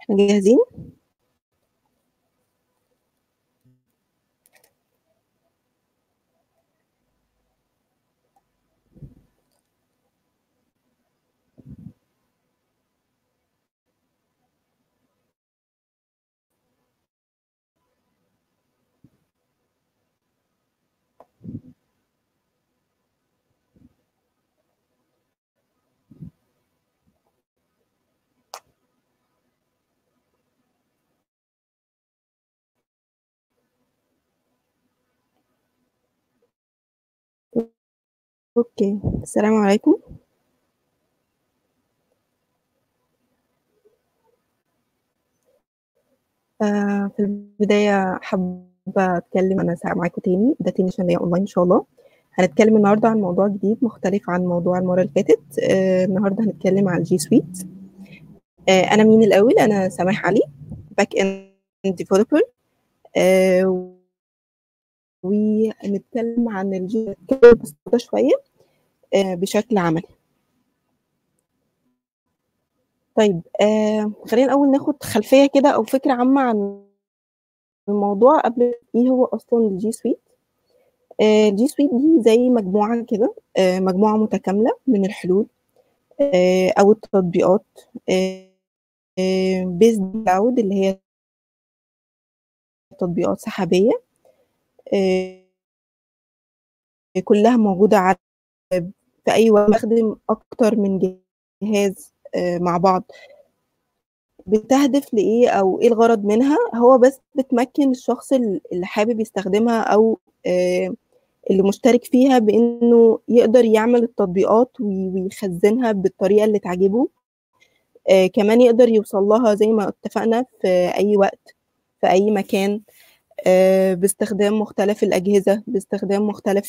احنا جاهزين اوكي السلام عليكم آه في البداية حابة أتكلم أنا ساعة معاكم تاني ده تاني عشان ليا أونلاين إن شاء الله هنتكلم النهاردة عن موضوع جديد مختلف عن موضوع المرة اللي فاتت آه النهاردة هنتكلم عن الجي سويت آه أنا مين الأول أنا سماح علي باك إند ديفلوبر آه ونتكلم عن الجي ببساطة شوية آه بشكل عملي طيب آه خلينا الأول ناخد خلفية كده أو فكرة عامة عن الموضوع قبل إيه هو أصلا الجي سويت آه الجي سويت دي زي مجموعة كده آه مجموعة متكاملة من الحلول آه أو التطبيقات بيزد كلاود اللي هي تطبيقات سحابية كلها موجودة على في أي وقت بستخدم أكتر من جهاز مع بعض بتهدف لإيه أو إيه الغرض منها هو بس بتمكن الشخص اللي حابب يستخدمها أو اللي مشترك فيها بإنه يقدر يعمل التطبيقات ويخزنها بالطريقة اللي تعجبه كمان يقدر يوصل لها زي ما اتفقنا في أي وقت في أي مكان باستخدام مختلف الأجهزة باستخدام مختلف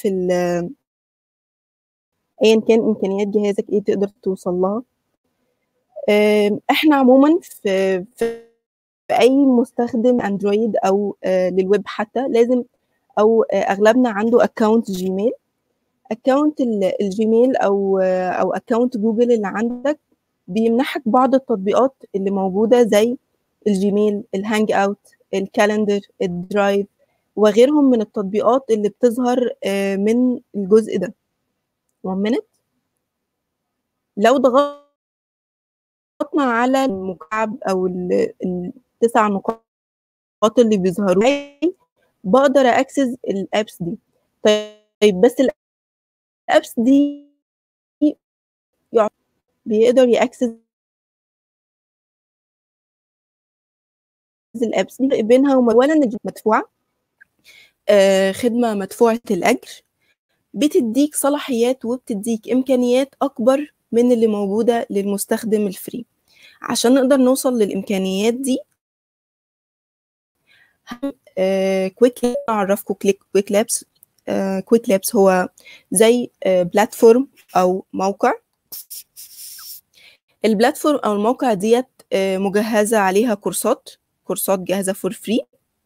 أيا كان إمكانيات جهازك إيه تقدر توصل لها إحنا عموما في, في أي مستخدم أندرويد أو للويب حتى لازم أو أغلبنا عنده أكاونت جيميل أكاونت الجيميل أو أو أكاونت جوجل اللي عندك بيمنحك بعض التطبيقات اللي موجودة زي الجيميل الهانج أوت الكالندر الدرايف وغيرهم من التطبيقات اللي بتظهر من الجزء ده one minute لو ضغطنا على المكعب او التسع نقاط اللي بيظهروا بقدر اكسس الابس دي طيب بس الابس دي بيقدر ياكسس الابس دي بينها اولا مدفوعه آه خدمه مدفوعه الاجر بتديك صلاحيات وبتديك امكانيات اكبر من اللي موجوده للمستخدم الفري عشان نقدر نوصل للامكانيات دي آه كويك اعرفكم كليك كويك لابس آه كويك لابس هو زي آه بلاتفورم او موقع البلاتفورم او الموقع ديت آه مجهزه عليها كورسات كورسات جاهزه فور فري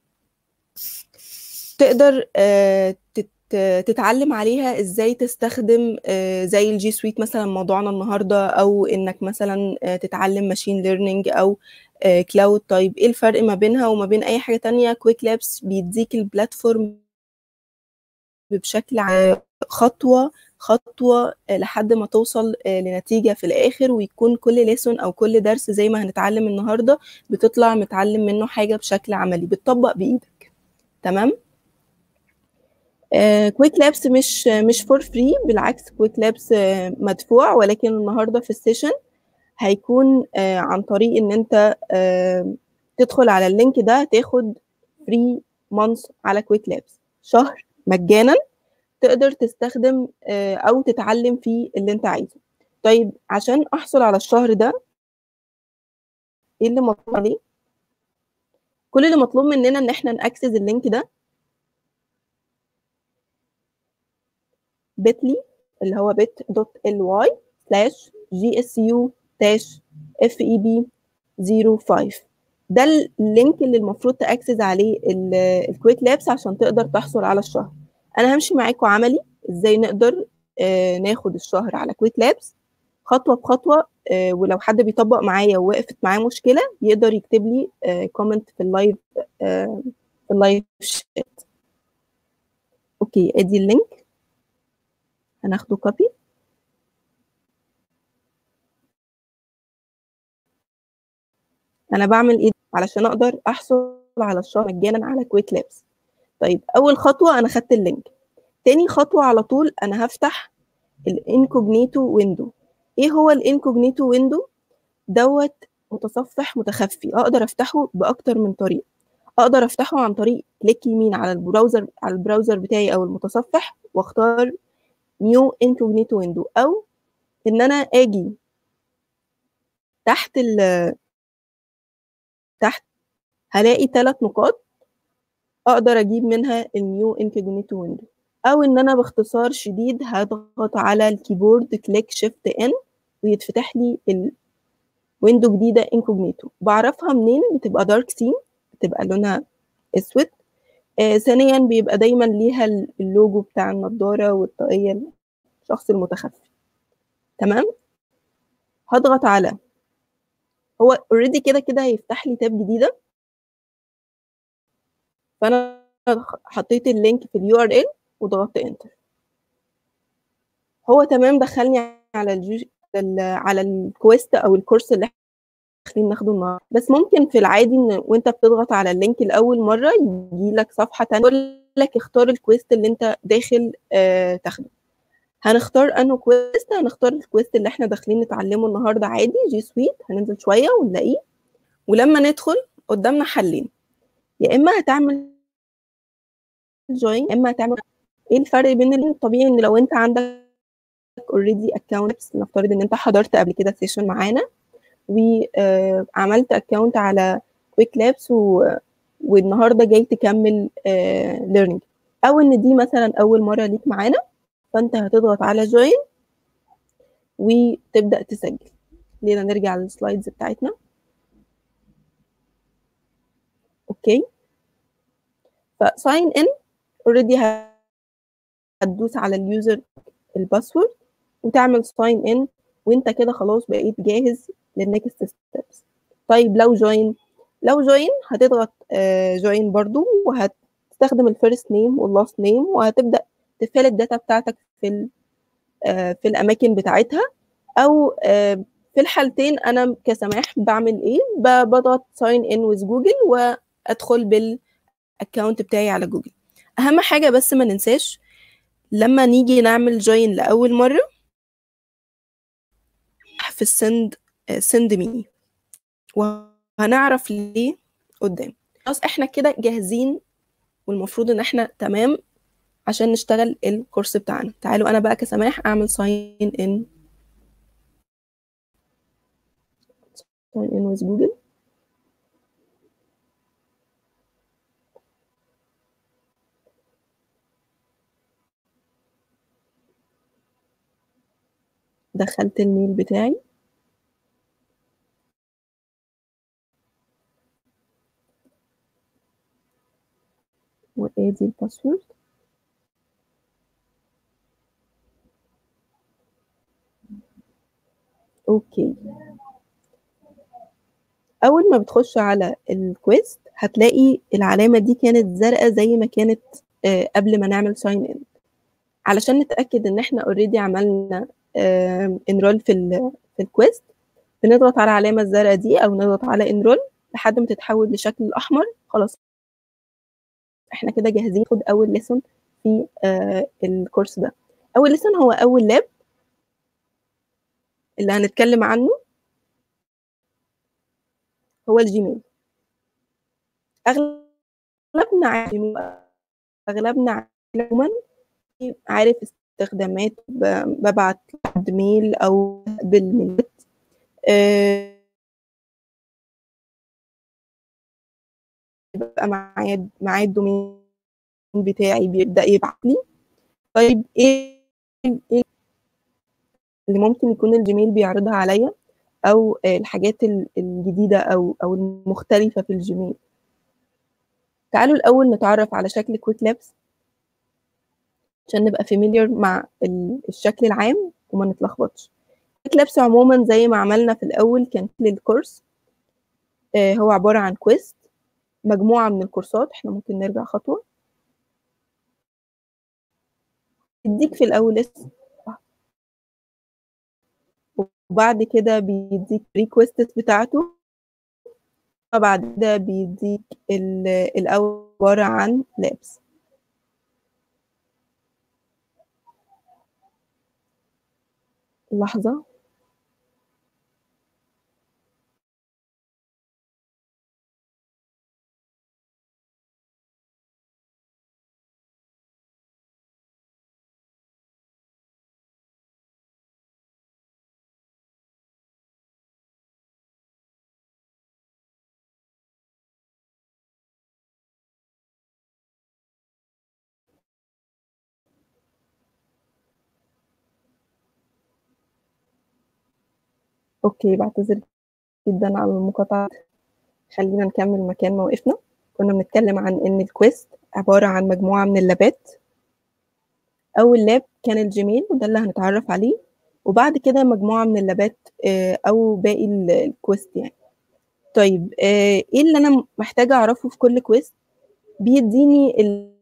تقدر آه تتعلم عليها ازاي تستخدم زي الجي سويت مثلا موضوعنا النهارده او انك مثلا تتعلم ماشين ليرنينج او كلاود طيب ايه الفرق ما بينها وما بين اي حاجه تانية كويك لابس بيديك البلاتفورم بشكل خطوه خطوه لحد ما توصل لنتيجه في الاخر ويكون كل ليسون او كل درس زي ما هنتعلم النهارده بتطلع متعلم منه حاجه بشكل عملي بتطبق بايدك تمام كويك uh, لابس مش مش فور فري بالعكس كويك لابس uh, مدفوع ولكن النهارده في السيشن هيكون uh, عن طريق ان انت تدخل على اللينك ده تاخد فري مانث على كويك لابس شهر مجانا تقدر تستخدم او تتعلم فيه اللي انت عايزه طيب عشان احصل على الشهر ده ايه اللي مطلوب عليه كل اللي مطلوب مننا ان احنا ناكسس اللينك ده بيتلي اللي هو بت دوت ال واي سلاش جي اس يو داش اف اي بي 05 ده اللينك اللي المفروض تاكسس عليه الكويك لابس عشان تقدر تحصل على الشهر انا همشي معاكم عملي ازاي نقدر آه ناخد الشهر على كويك لابس خطوة بخطوة آه، ولو حد بيطبق معايا ووقفت معاه مشكلة يقدر يكتب لي كومنت في اللايف آه، في اللايف شات اوكي ادي اللينك هناخده كوبي انا بعمل ايه علشان اقدر احصل على الشهر مجانا على كويك لابس طيب اول خطوه انا خدت اللينك تاني خطوه على طول انا هفتح الانكوجنيتو ويندو ايه هو الانكوجنيتو ويندو دوت متصفح متخفي اقدر افتحه باكتر من طريقه اقدر افتحه عن طريق كليك يمين على البراوزر على البراوزر بتاعي او المتصفح واختار نيو انكوجنيتو ويندو او ان انا اجي تحت ال تحت هلاقي ثلاث نقاط اقدر اجيب منها النيو انكوجنيتو ويندو او ان انا باختصار شديد هضغط على الكيبورد كليك شيفت ان ويتفتح لي الويندو جديده انكوجنيتو بعرفها منين بتبقى دارك سين بتبقى لونها اسود آه ثانيا بيبقى دايما ليها اللوجو بتاع النضاره والطاقيه الشخص المتخفي تمام هضغط على هو اوريدي كده كده هيفتح لي تاب جديده فانا حطيت اللينك في اليو ار ال وضغطت انتر هو تمام دخلني على الجوج... على الكويست او الكورس اللي داخلين ناخده النهارده بس ممكن في العادي ان وانت بتضغط على اللينك لاول مره يجي لك صفحه ثانيه يقول لك اختار الكويست اللي انت داخل آه تاخده هنختار انه كويست هنختار الكويست اللي احنا داخلين نتعلمه النهارده عادي جي سويت هننزل شويه ونلاقيه ولما ندخل قدامنا حلين يا اما هتعمل جوين يا اما هتعمل ايه الفرق بين الطبيعي ان لو انت عندك اوريدي اكونت نفترض ان انت حضرت قبل كده سيشن معانا وعملت اكونت على كويك لابس و... والنهارده جاي تكمل ليرنينج او ان دي مثلا اول مره ليك معانا فانت هتضغط على جوين وتبدا تسجل خلينا نرجع للسلايدز بتاعتنا اوكي فساين ان اوريدي هتدوس على اليوزر الباسورد وتعمل ساين ان وانت كده خلاص بقيت جاهز للنكست ستيبس طيب لو جوين لو جوين هتضغط جوين برضو وهتستخدم الفيرست نيم واللاست نيم وهتبدا تفعل الداتا بتاعتك في في الاماكن بتاعتها او في الحالتين انا كسماح بعمل ايه بضغط ساين ان ويز جوجل وادخل بالاكونت بتاعي على جوجل اهم حاجه بس ما ننساش لما نيجي نعمل جوين لاول مره في السند سند مي وهنعرف ليه قدام خلاص احنا كده جاهزين والمفروض ان احنا تمام عشان نشتغل الكورس بتاعنا تعالوا انا بقى كسماح اعمل ساين ان ساين ان ويز جوجل دخلت الميل بتاعي وادي الباسورد اوكي اول ما بتخش على الكويست هتلاقي العلامه دي كانت زرقاء زي ما كانت آه قبل ما نعمل ساين ان علشان نتاكد ان احنا اوريدي عملنا آه انرول في ال في الكويست بنضغط على العلامه الزرقاء دي او نضغط على انرول لحد ما تتحول لشكل الاحمر خلاص احنا كده جاهزين ناخد اول ليسون في آه الكورس ده اول ليسون هو اول لاب اللي هنتكلم عنه هو الجيميل اغلبنا عارف اغلبنا عموما عارف استخدامات ببعت حد ميل او بالميلات أه بيبقى معايا معايا الدومين بتاعي بيبدا يبعت لي طيب ايه اللي ممكن يكون الجيميل بيعرضها عليا او الحاجات الجديده او او المختلفه في الجيميل تعالوا الاول نتعرف على شكل كويك لابس عشان نبقى فاميليار مع الشكل العام وما نتلخبطش لابس عموما زي ما عملنا في الأول كان للكورس آه هو عبارة عن كويست مجموعة من الكورسات احنا ممكن نرجع خطوة يديك في الأول اسم وبعد كده بيديك ريكويست بتاعته وبعد كده بيديك الأول عبارة عن لابس لحظة اوكي بعتذر جدا على المقاطعة خلينا نكمل مكان ما وقفنا كنا بنتكلم عن ان الكويست عبارة عن مجموعة من اللابات اول لاب كان الجيميل وده اللي هنتعرف عليه وبعد كده مجموعة من اللابات او باقي الكويست يعني طيب ايه اللي انا محتاجة اعرفه في كل كويست بيديني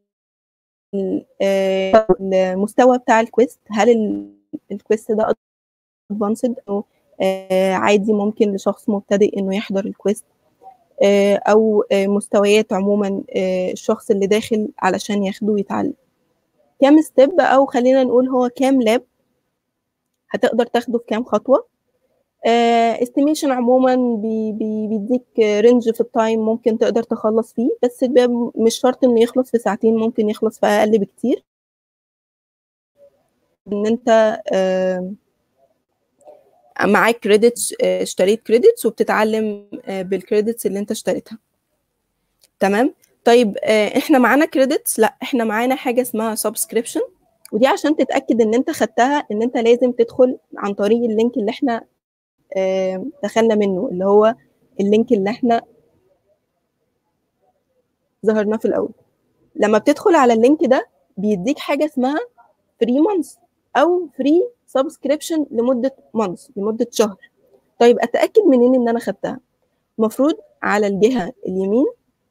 المستوى بتاع الكويست هل الكويست ده ادفانسد او آه عادي ممكن لشخص مبتدئ انه يحضر الكويست آه او آه مستويات عموما الشخص اللي داخل علشان ياخده ويتعلم كام ستيب او خلينا نقول هو كام لاب هتقدر تاخده في كام خطوه استيميشن عموما بي بي بيديك رينج في التايم ممكن تقدر تخلص فيه بس مش شرط انه يخلص في ساعتين ممكن يخلص في اقل بكتير ان انت معاك كريدتس اشتريت كريدتس وبتتعلم بالكريدتس اللي انت اشتريتها تمام طيب احنا معانا كريدتس لا احنا معانا حاجه اسمها سبسكريبشن ودي عشان تتاكد ان انت خدتها ان انت لازم تدخل عن طريق اللينك اللي احنا دخلنا منه اللي هو اللينك اللي احنا ظهرناه في الاول لما بتدخل على اللينك ده بيديك حاجه اسمها فري مانث او فري سبسكريبشن لمده مانث لمده شهر طيب اتاكد منين ان انا خدتها المفروض على الجهه اليمين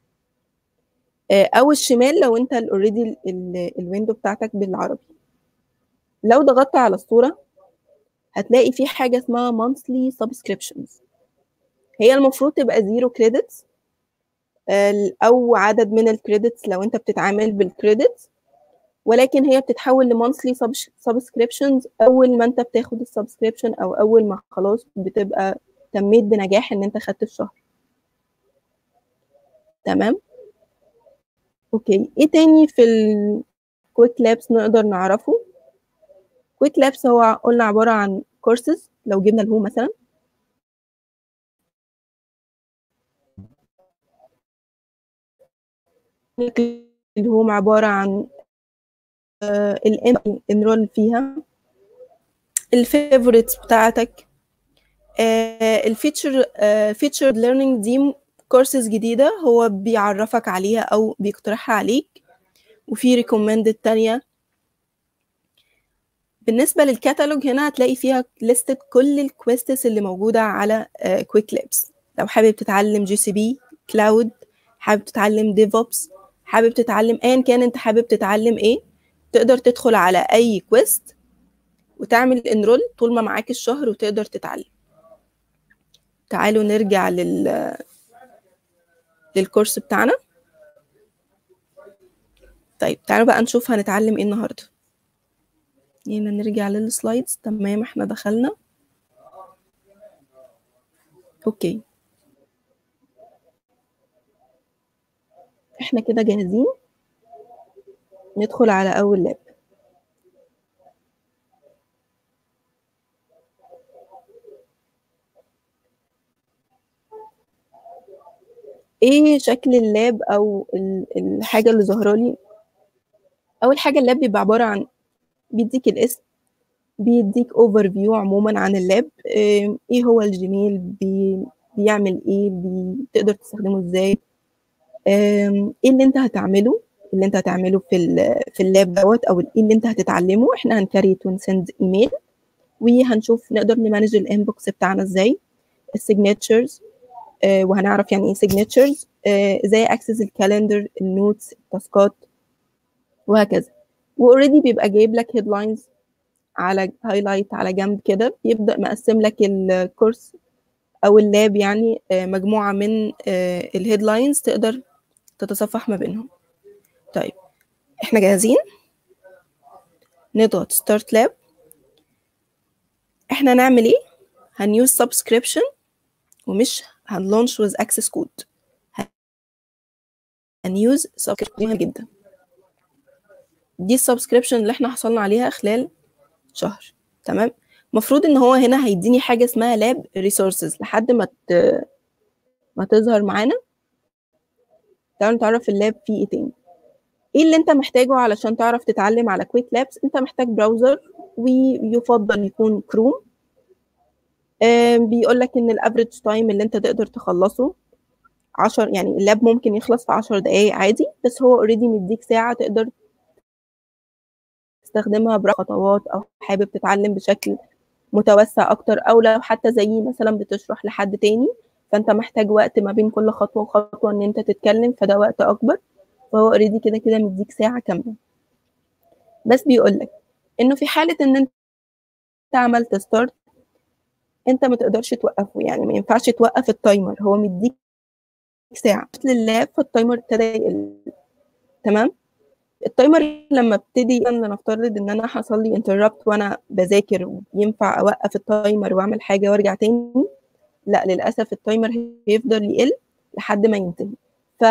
او الشمال لو انت اوريدي الويندو بتاعتك بالعربي لو ضغطت على الصوره هتلاقي في حاجه اسمها monthly subscriptions هي المفروض تبقى زيرو كريدتس او عدد من الكريدتس لو انت بتتعامل بالكريدتس ولكن هي بتتحول لمونثلي سبسكريبشنز اول ما انت بتاخد السبسكريبشن او اول ما خلاص بتبقى تميت بنجاح ان انت خدت الشهر تمام اوكي ايه تاني في الكويك لابس نقدر نعرفه كويك لابس هو قلنا عباره عن كورسز لو جبنا الهو مثلا الهوم عباره عن الانرول فيها الفيفوريتس بتاعتك الفيتشر فيتشر ليرنينج دي كورسز جديده هو بيعرفك عليها او بيقترحها عليك وفي ريكومندد تانية بالنسبه للكتالوج هنا هتلاقي فيها لستة كل الكويستس اللي موجوده على كويك لابس لو حابب تتعلم جي سي بي كلاود حابب تتعلم ديفوبس حابب تتعلم ايا كان انت حابب تتعلم ايه تقدر تدخل على اي كويست وتعمل انرول طول ما معاك الشهر وتقدر تتعلم تعالوا نرجع لل للكورس بتاعنا طيب تعالوا بقى نشوف هنتعلم ايه النهارده هنا نرجع للسلايدز تمام احنا دخلنا اوكي احنا كده جاهزين ندخل على اول لاب ايه شكل اللاب او الحاجه اللي ظاهره لي اول حاجه اللاب بيبقى عباره عن بيديك الاسم بيديك اوفر فيو عموما عن اللاب ايه هو الجيميل بي بيعمل ايه بتقدر تستخدمه ازاي ايه اللي انت هتعمله اللي انت هتعمله في في اللاب دوت او ايه اللي انت هتتعلمه احنا هنكريت ونسند ايميل وهنشوف نقدر نمانج الانبوكس بتاعنا ازاي السيجنتشرز آه وهنعرف يعني ايه سيجنتشرز آه ازاي اكسس الكالندر النوتس التاسكات وهكذا واوريدي بيبقى جايب لك هيدلاينز على هايلايت على جنب كده بيبدا مقسم لك الكورس او اللاب يعني آه مجموعه من آه الهيدلاينز تقدر تتصفح ما بينهم طيب احنا جاهزين نضغط ستارت لاب احنا هنعمل ايه هنيوز سبسكريبشن ومش هنلونش with access code هنيوز سبسكريبشن جدا دي السبسكريبشن اللي احنا حصلنا عليها خلال شهر تمام المفروض ان هو هنا هيديني حاجه اسمها لاب ريسورسز لحد ما ت... ما تظهر معانا تعالوا نتعرف اللاب فيه ايه تاني ايه اللي انت محتاجه علشان تعرف تتعلم على كويك لابس انت محتاج براوزر ويفضل يكون كروم بيقول لك ان الافريج تايم اللي انت تقدر تخلصه 10 يعني اللاب ممكن يخلص في 10 دقايق عادي بس هو اوريدي مديك ساعه تقدر تستخدمها بخطوات او حابب تتعلم بشكل متوسع اكتر او لو حتى زيي مثلا بتشرح لحد تاني فانت محتاج وقت ما بين كل خطوه وخطوه ان انت تتكلم فده وقت اكبر فهو اوريدي كده كده مديك ساعه كامله بس بيقول لك انه في حاله ان انت عملت ستارت انت ما تقدرش توقفه يعني ما ينفعش توقف التايمر هو مديك ساعه لللاب فالتايمر ابتدى يقل تمام التايمر لما ابتدي انا نفترض ان انا حصل لي انتربت وانا بذاكر ينفع اوقف التايمر واعمل حاجه وارجع تاني لا للاسف التايمر هيفضل يقل لحد ما ينتهي ف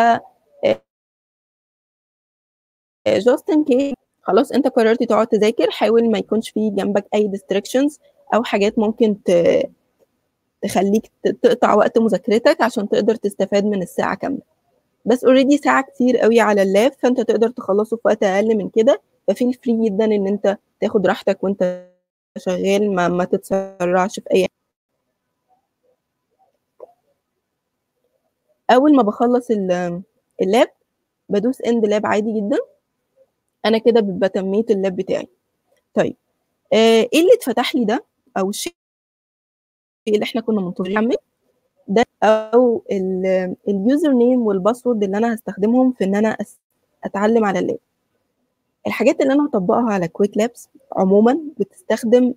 جاست ان كيس خلاص انت قررت تقعد تذاكر حاول ما يكونش في جنبك اي ديستراكشنز او حاجات ممكن ت... تخليك تقطع وقت مذاكرتك عشان تقدر تستفاد من الساعه كامله بس اوريدي ساعه كتير قوي على اللاب فانت تقدر تخلصه في وقت اقل من كده ففي فري جدا ان انت تاخد راحتك وانت شغال ما, ما تتسرعش في اي اول ما بخلص اللاب بدوس اند لاب عادي جدا انا كده ببقى تميت اللاب بتاعي طيب آه ايه اللي اتفتح لي ده او الشيء اللي احنا كنا منتظرين ده او اليوزر نيم والباسورد اللي انا هستخدمهم في ان انا اتعلم على اللاب الحاجات اللي انا هطبقها على كويك لابس عموما بتستخدم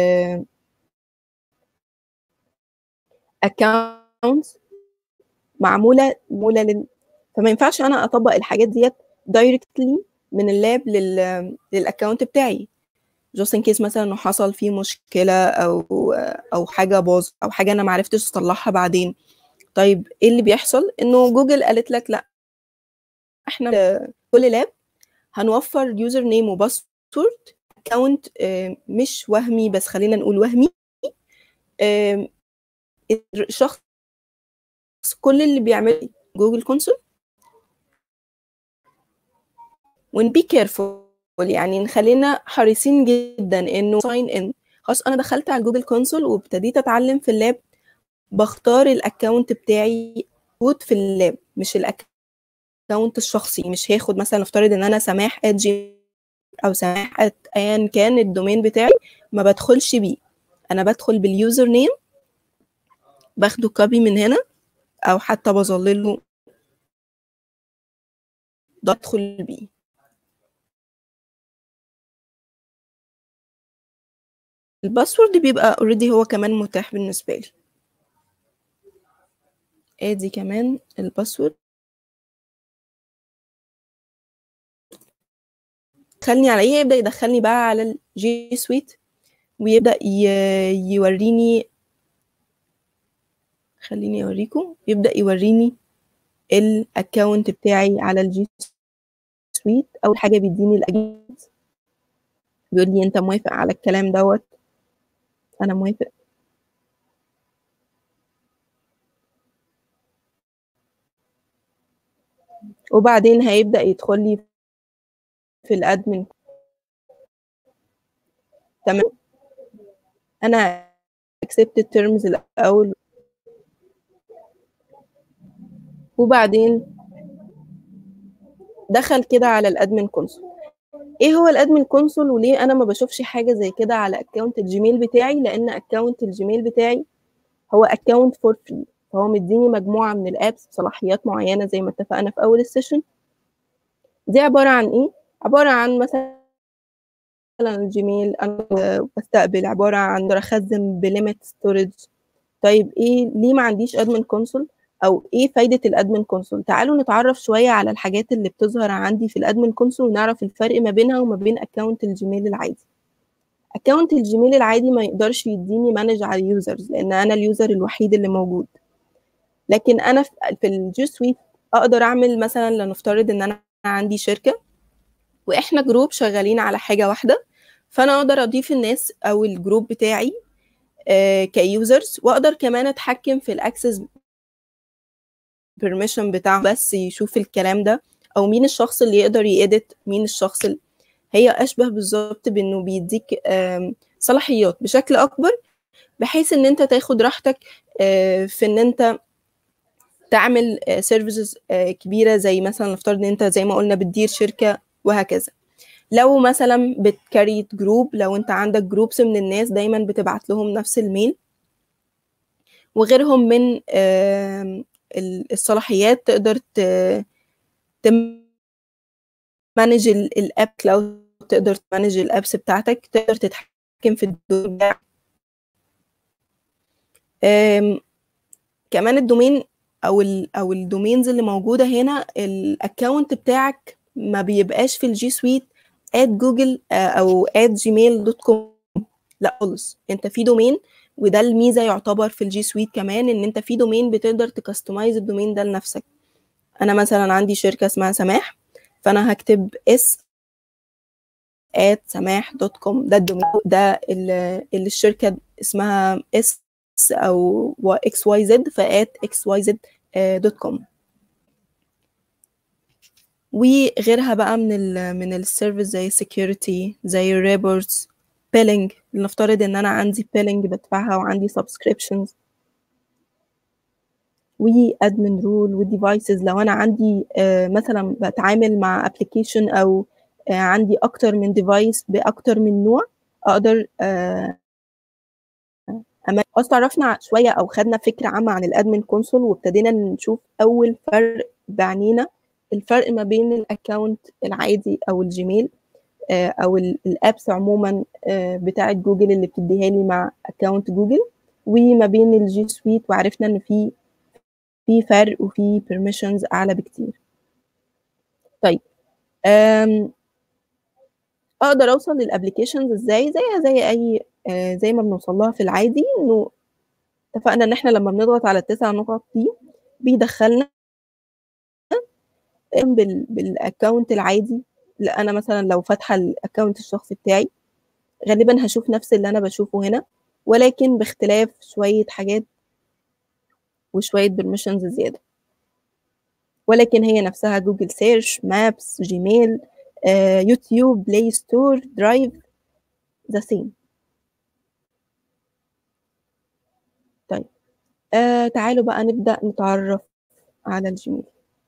اكونتس معموله معموله لل... فما ينفعش انا اطبق الحاجات ديت دايركتلي من اللاب لل... للاكونت بتاعي جوست ان كيس مثلا انه حصل فيه مشكله او او حاجه باظ او حاجه انا ما عرفتش اصلحها بعدين طيب ايه اللي بيحصل انه جوجل قالت لك لا احنا كل لاب هنوفر يوزر نيم وباسورد اكونت مش وهمي بس خلينا نقول وهمي الشخص كل اللي بيعمل جوجل كونسول ون بي كيرفول يعني نخلينا حريصين جدا انه ساين ان خلاص انا دخلت على جوجل كونسول وابتديت اتعلم في اللاب بختار الاكونت بتاعي موجود في اللاب مش الاكونت الشخصي مش هاخد مثلا نفترض ان انا سماح ادجي او سماح ايا كان الدومين بتاعي ما بدخلش بيه انا بدخل باليوزر نيم باخده كوبي من هنا او حتى بظلله بدخل بيه الباسورد بيبقى اوريدي هو كمان متاح بالنسبه لي ادي كمان الباسورد دخلني على ايه يبدا يدخلني بقى على الجي سويت ويبدا يوريني خليني اوريكم يبدا يوريني الاكونت بتاعي على الجي سويت اول حاجه بيديني الاجنبي بيقول لي انت موافق على الكلام دوت انا موافق وبعدين هيبدا يدخل لي في الادمن تمام انا accept terms الاول وبعدين دخل كده على الادمن كونسول ايه هو الادمن كونسول وليه انا ما بشوفش حاجه زي كده على اكونت الجيميل بتاعي لان اكونت الجيميل بتاعي هو اكونت فور فري فهو مديني مجموعه من الابس بصلاحيات معينه زي ما اتفقنا في اول السيشن دي عباره عن ايه عباره عن مثلا الجيميل انا بستقبل عباره عن اخزن بليميت ستورج طيب ايه ليه ما عنديش ادمن كونسول او ايه فايده الادمن كونسول تعالوا نتعرف شويه على الحاجات اللي بتظهر عندي في الادمن كونسول ونعرف الفرق ما بينها وما بين اكونت الجيميل العادي اكونت الجيميل العادي ما يقدرش يديني مانج على اليوزرز لان انا اليوزر الوحيد اللي موجود لكن انا في الجي سويت اقدر اعمل مثلا لنفترض ان انا عندي شركه واحنا جروب شغالين على حاجه واحده فانا اقدر اضيف الناس او الجروب بتاعي آه كيوزرز واقدر كمان اتحكم في الاكسس بيرميشن بتاعه بس يشوف الكلام ده او مين الشخص اللي يقدر يedit مين الشخص اللي هي اشبه بالظبط بانه بيديك صلاحيات بشكل اكبر بحيث ان انت تاخد راحتك في ان انت تعمل سيرفيسز كبيره زي مثلا نفترض ان انت زي ما قلنا بتدير شركه وهكذا لو مثلا بتكريت جروب لو انت عندك جروبس من الناس دايما بتبعت لهم نفس الميل وغيرهم من الصلاحيات تقدر تمانج الاب كلاود تقدر تمانج الابس بتاعتك تقدر تتحكم في الدومين بتاعك كمان الدومين او ال او الدومينز اللي موجوده هنا الاكونت بتاعك ما بيبقاش في الجي سويت ات جوجل او ات جيميل دوت كوم لا خالص انت في دومين وده الميزه يعتبر في الجي سويت كمان ان انت في دومين بتقدر تكستمايز الدومين ده لنفسك انا مثلا عندي شركه اسمها سماح فانا هكتب اس at سماح دوت كوم ده الدومين ده اللي الشركه اسمها اس او اكس واي زد فات اكس واي زد دوت كوم وغيرها بقى من ال من السيرفيس زي security زي reports billing لنفترض ان انا عندي billing بدفعها وعندي subscriptions وادمن رول وديفايسز لو انا عندي آه مثلا بتعامل مع ابلكيشن او آه عندي اكتر من ديفايس باكتر من نوع اقدر آه خلاص تعرفنا شويه او خدنا فكره عامه عن الادمن كونسول وابتدينا نشوف اول فرق بعنينا الفرق ما بين الاكونت العادي او الجيميل او الابس عموما بتاعه جوجل اللي بتديها لي مع اكونت جوجل وما بين الجي سويت وعرفنا ان في في فرق وفي بيرميشنز اعلى بكتير طيب اقدر اوصل للابلكيشنز ازاي زيها زي اي زي ما بنوصل لها في العادي انه اتفقنا ان احنا لما بنضغط على التسع نقط دي بيدخلنا بال بالاكونت العادي لا انا مثلا لو فاتحه الاكونت الشخصي بتاعي غالبا هشوف نفس اللي انا بشوفه هنا ولكن باختلاف شويه حاجات وشويه بيرميشنز زياده ولكن هي نفسها جوجل سيرش مابس جيميل آه، يوتيوب بلاي ستور درايف ذا سيم طيب آه تعالوا بقى نبدأ نتعرف على الجيميل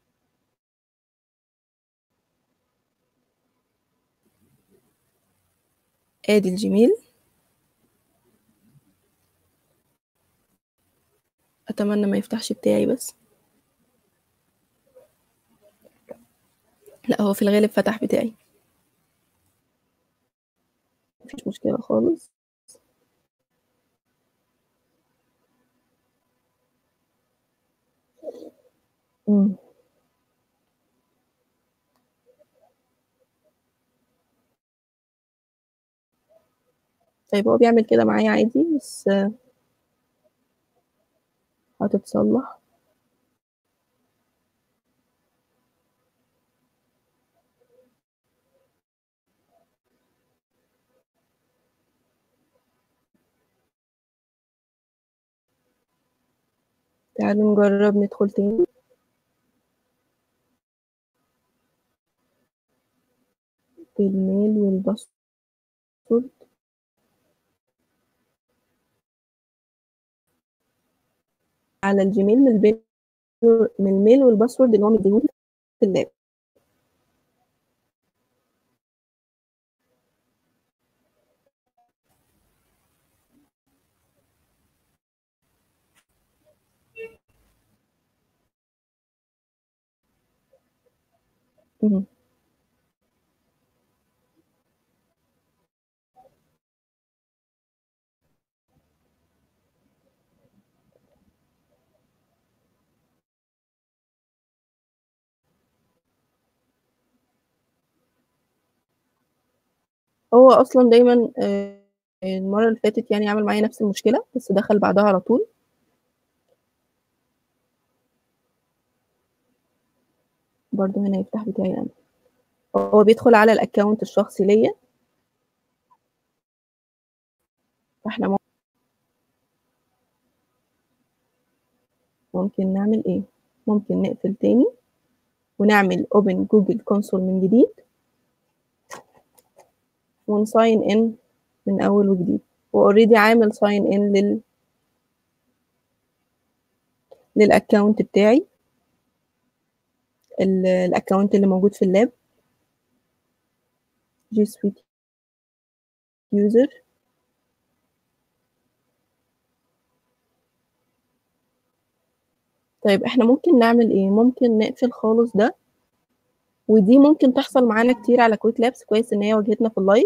ادي الجيميل اتمنى ما يفتحش بتاعي بس لا هو في الغالب فتح بتاعي مفيش مشكلة خالص مم. طيب هو بيعمل كده معايا عادي بس هتتصلح تعالوا نجرب ندخل تاني بالميل والباسورد على الجيميل من البيل من الميل والباسورد اللي هو مديهولي في اللاب اهم. هو أصلًا دايمًا آآ المَرّة اللي فاتت يعني عمل معايا نفس المشكلة، بس دخل بعدها على طول. برضه هنا يفتح بتاعي أنا. هو بيدخل على الaccount الشخصي ليّا. فإحنا م ممكن نعمل إيه، ممكن نقفل تاني ونعمل open Google console من جديد. ونsign in من أول وجديد، وalready عامل sign in لل للaccount بتاعي. ال الaccount اللي موجود في اللاب. G Suite user. طيب إحنا ممكن نعمل إيه، ممكن نقفل خالص ده. ودي ممكن تحصل معانا كتير على quick labs كويس إن هي واجهتنا في الlive.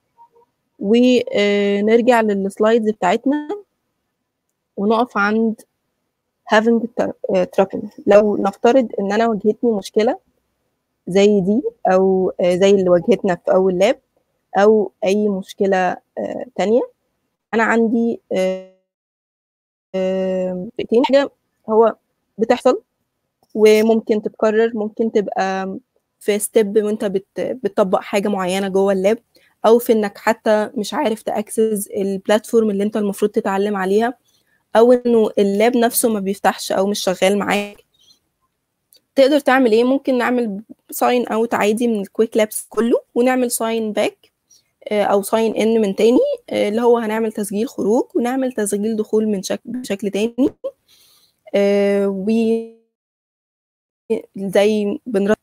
وآآ نرجع للslides بتاعتنا. ونقف عند having tr آآ trouble لو نفترض إن أنا واجهتني مشكلة زي دي أو آآ زي اللي واجهتنا في أول lab أو أي مشكلة آآ تانية. أنا عندي آآ طريقتين، حاجة هو بتحصل وممكن تتكرر، ممكن تبقى في step وأنت بت بتطبّق حاجة معيّنة جوّه اللاب، أو في إنك حتى مش عارف تaccess الplatform اللي أنت المفروض تتعلم عليها، أو إنه اللاب نفسه ما بيفتحش أو مش شغال معاك. تقدر تعمل إيه، ممكن نعمل sign out عادي من الquick labs كلّه، ونعمل sign back آآ أو sign in من تاني، آآ اللي هو هنعمل تسجيل خروج ونعمل تسجيل دخول من شك بشكل تاني. آآ و زي بنر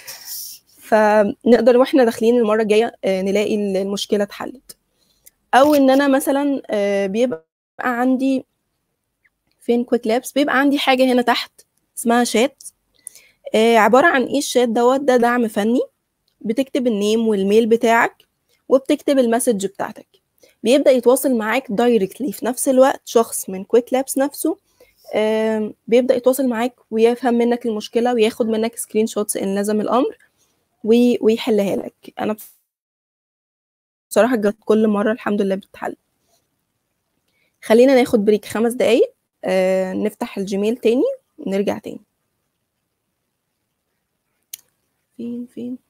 فنقدر وإحنا داخلين المَرّة الجاية آآ نلاقي ال المشكلة اتحلت. أو إن أنا مثلًا آآ بيبقى عندي فين quick labs بيبقى عندي حاجة هنا تحت اسمها chat آآ عبارة عن إيه الchat دوّة، ده دعم فني، بتكتب الname والmail بتاعك، وبتكتب الmessage بتاعتك. بيبدأ يتواصل معاك directly في نفس الوقت شخص من quick labs نفسه آمم بيبدأ يتواصل معاك ويفهم منّك المشكلة وياخد منّك screenshots إن لزم الأمر و ويحلها لك. أنا بصراحة جات كل مرّة الحمد لله بتتحل. خلّينا ناخد break 5 دقايق آآ نفتح الGmail تاني ونرجع تاني. فين، فين؟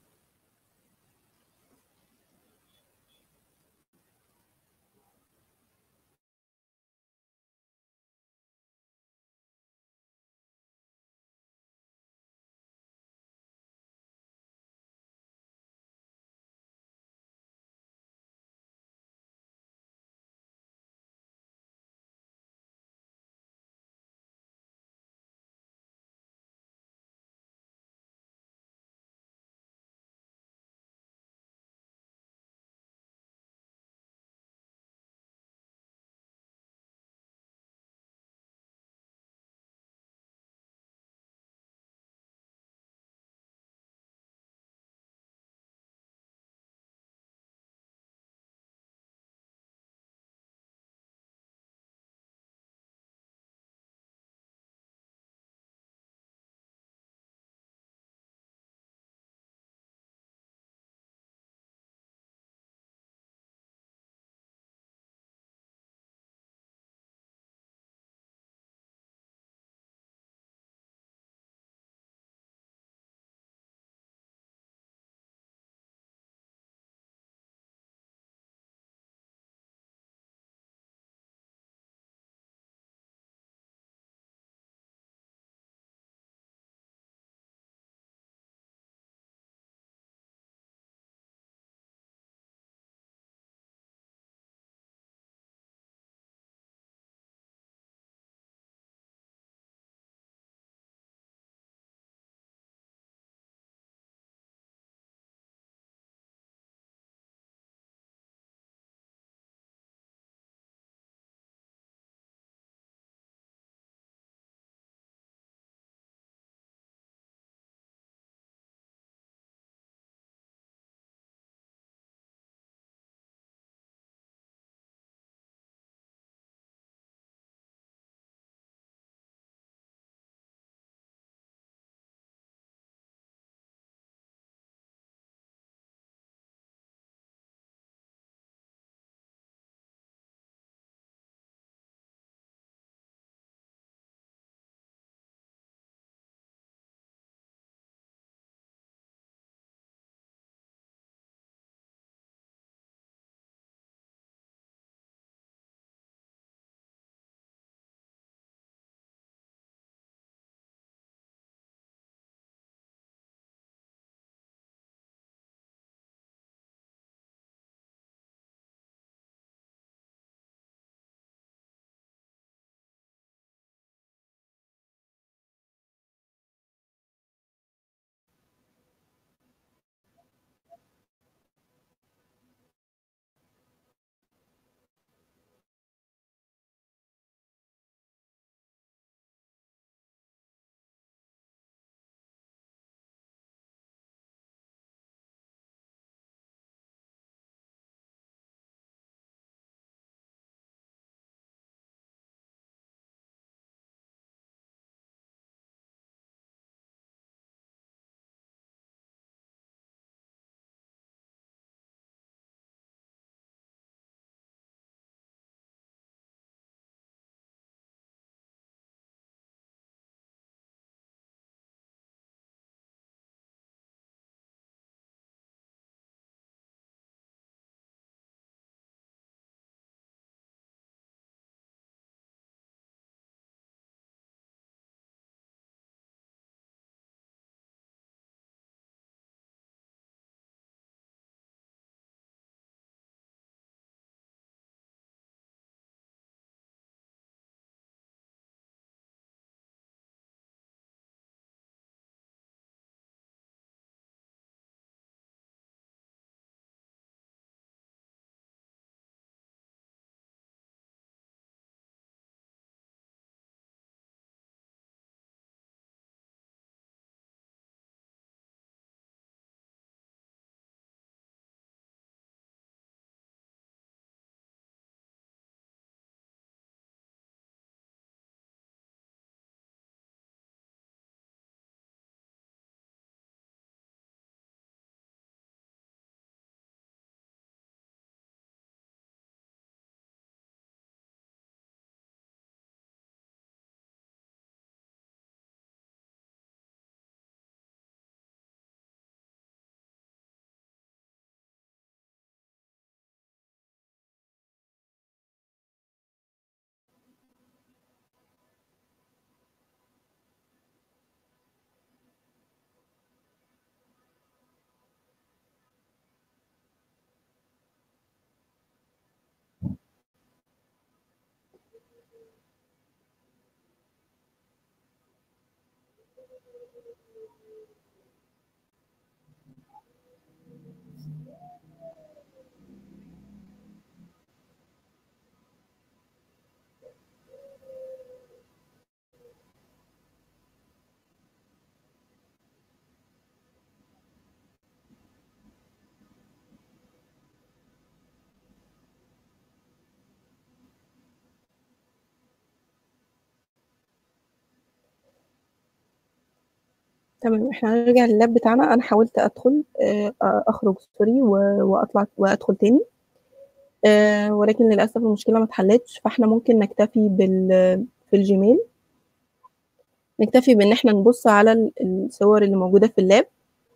تمام إحنا هنرجع لللاب بتاعنا أنا حاولت أدخل آآ أخرج سوري و وأطلع وأدخل تاني آآ ولكن للأسف المشكلة ما اتحلتش فإحنا ممكن نكتفي بال في الجيميل نكتفي بإن إحنا نبُص على ال الصور اللي موجودة في اللاب.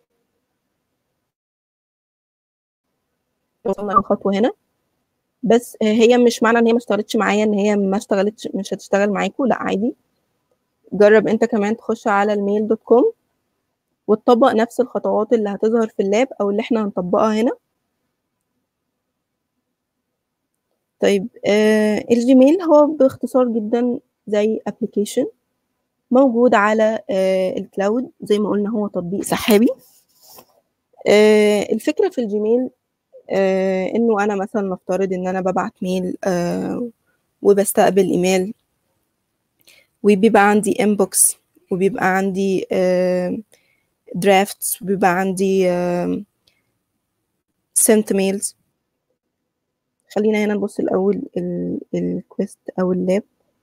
وصلنا لخطوة هنا بس هي مش معنى إن هي ما اشتغلتش معايا إن هي ما اشتغلتش مش هتشتغل معاكم لأ عادي جرّب أنت كمان تخش على الmail.com وتطبّق نفس الخطوات اللي هتظهر في اللاب أو اللي إحنا هنطبّقها هنا. طيب آآ الجيميل هو باختصار جدًا زي application موجود على آآ الcloud زي ما قُلنا هو تطبيق سحابي. آآ الفكرة في الجيميل آآ إنه أنا مثلًا نفترض إن أنا بابعت mail آآ وباستقبل إيميل وبيبقى عندي inbox وبيبقى عندي آآ drafts وبيبقى عندي آمم sent mails. خلّينا هنا نبُص الأول ال الquest أو اللاب.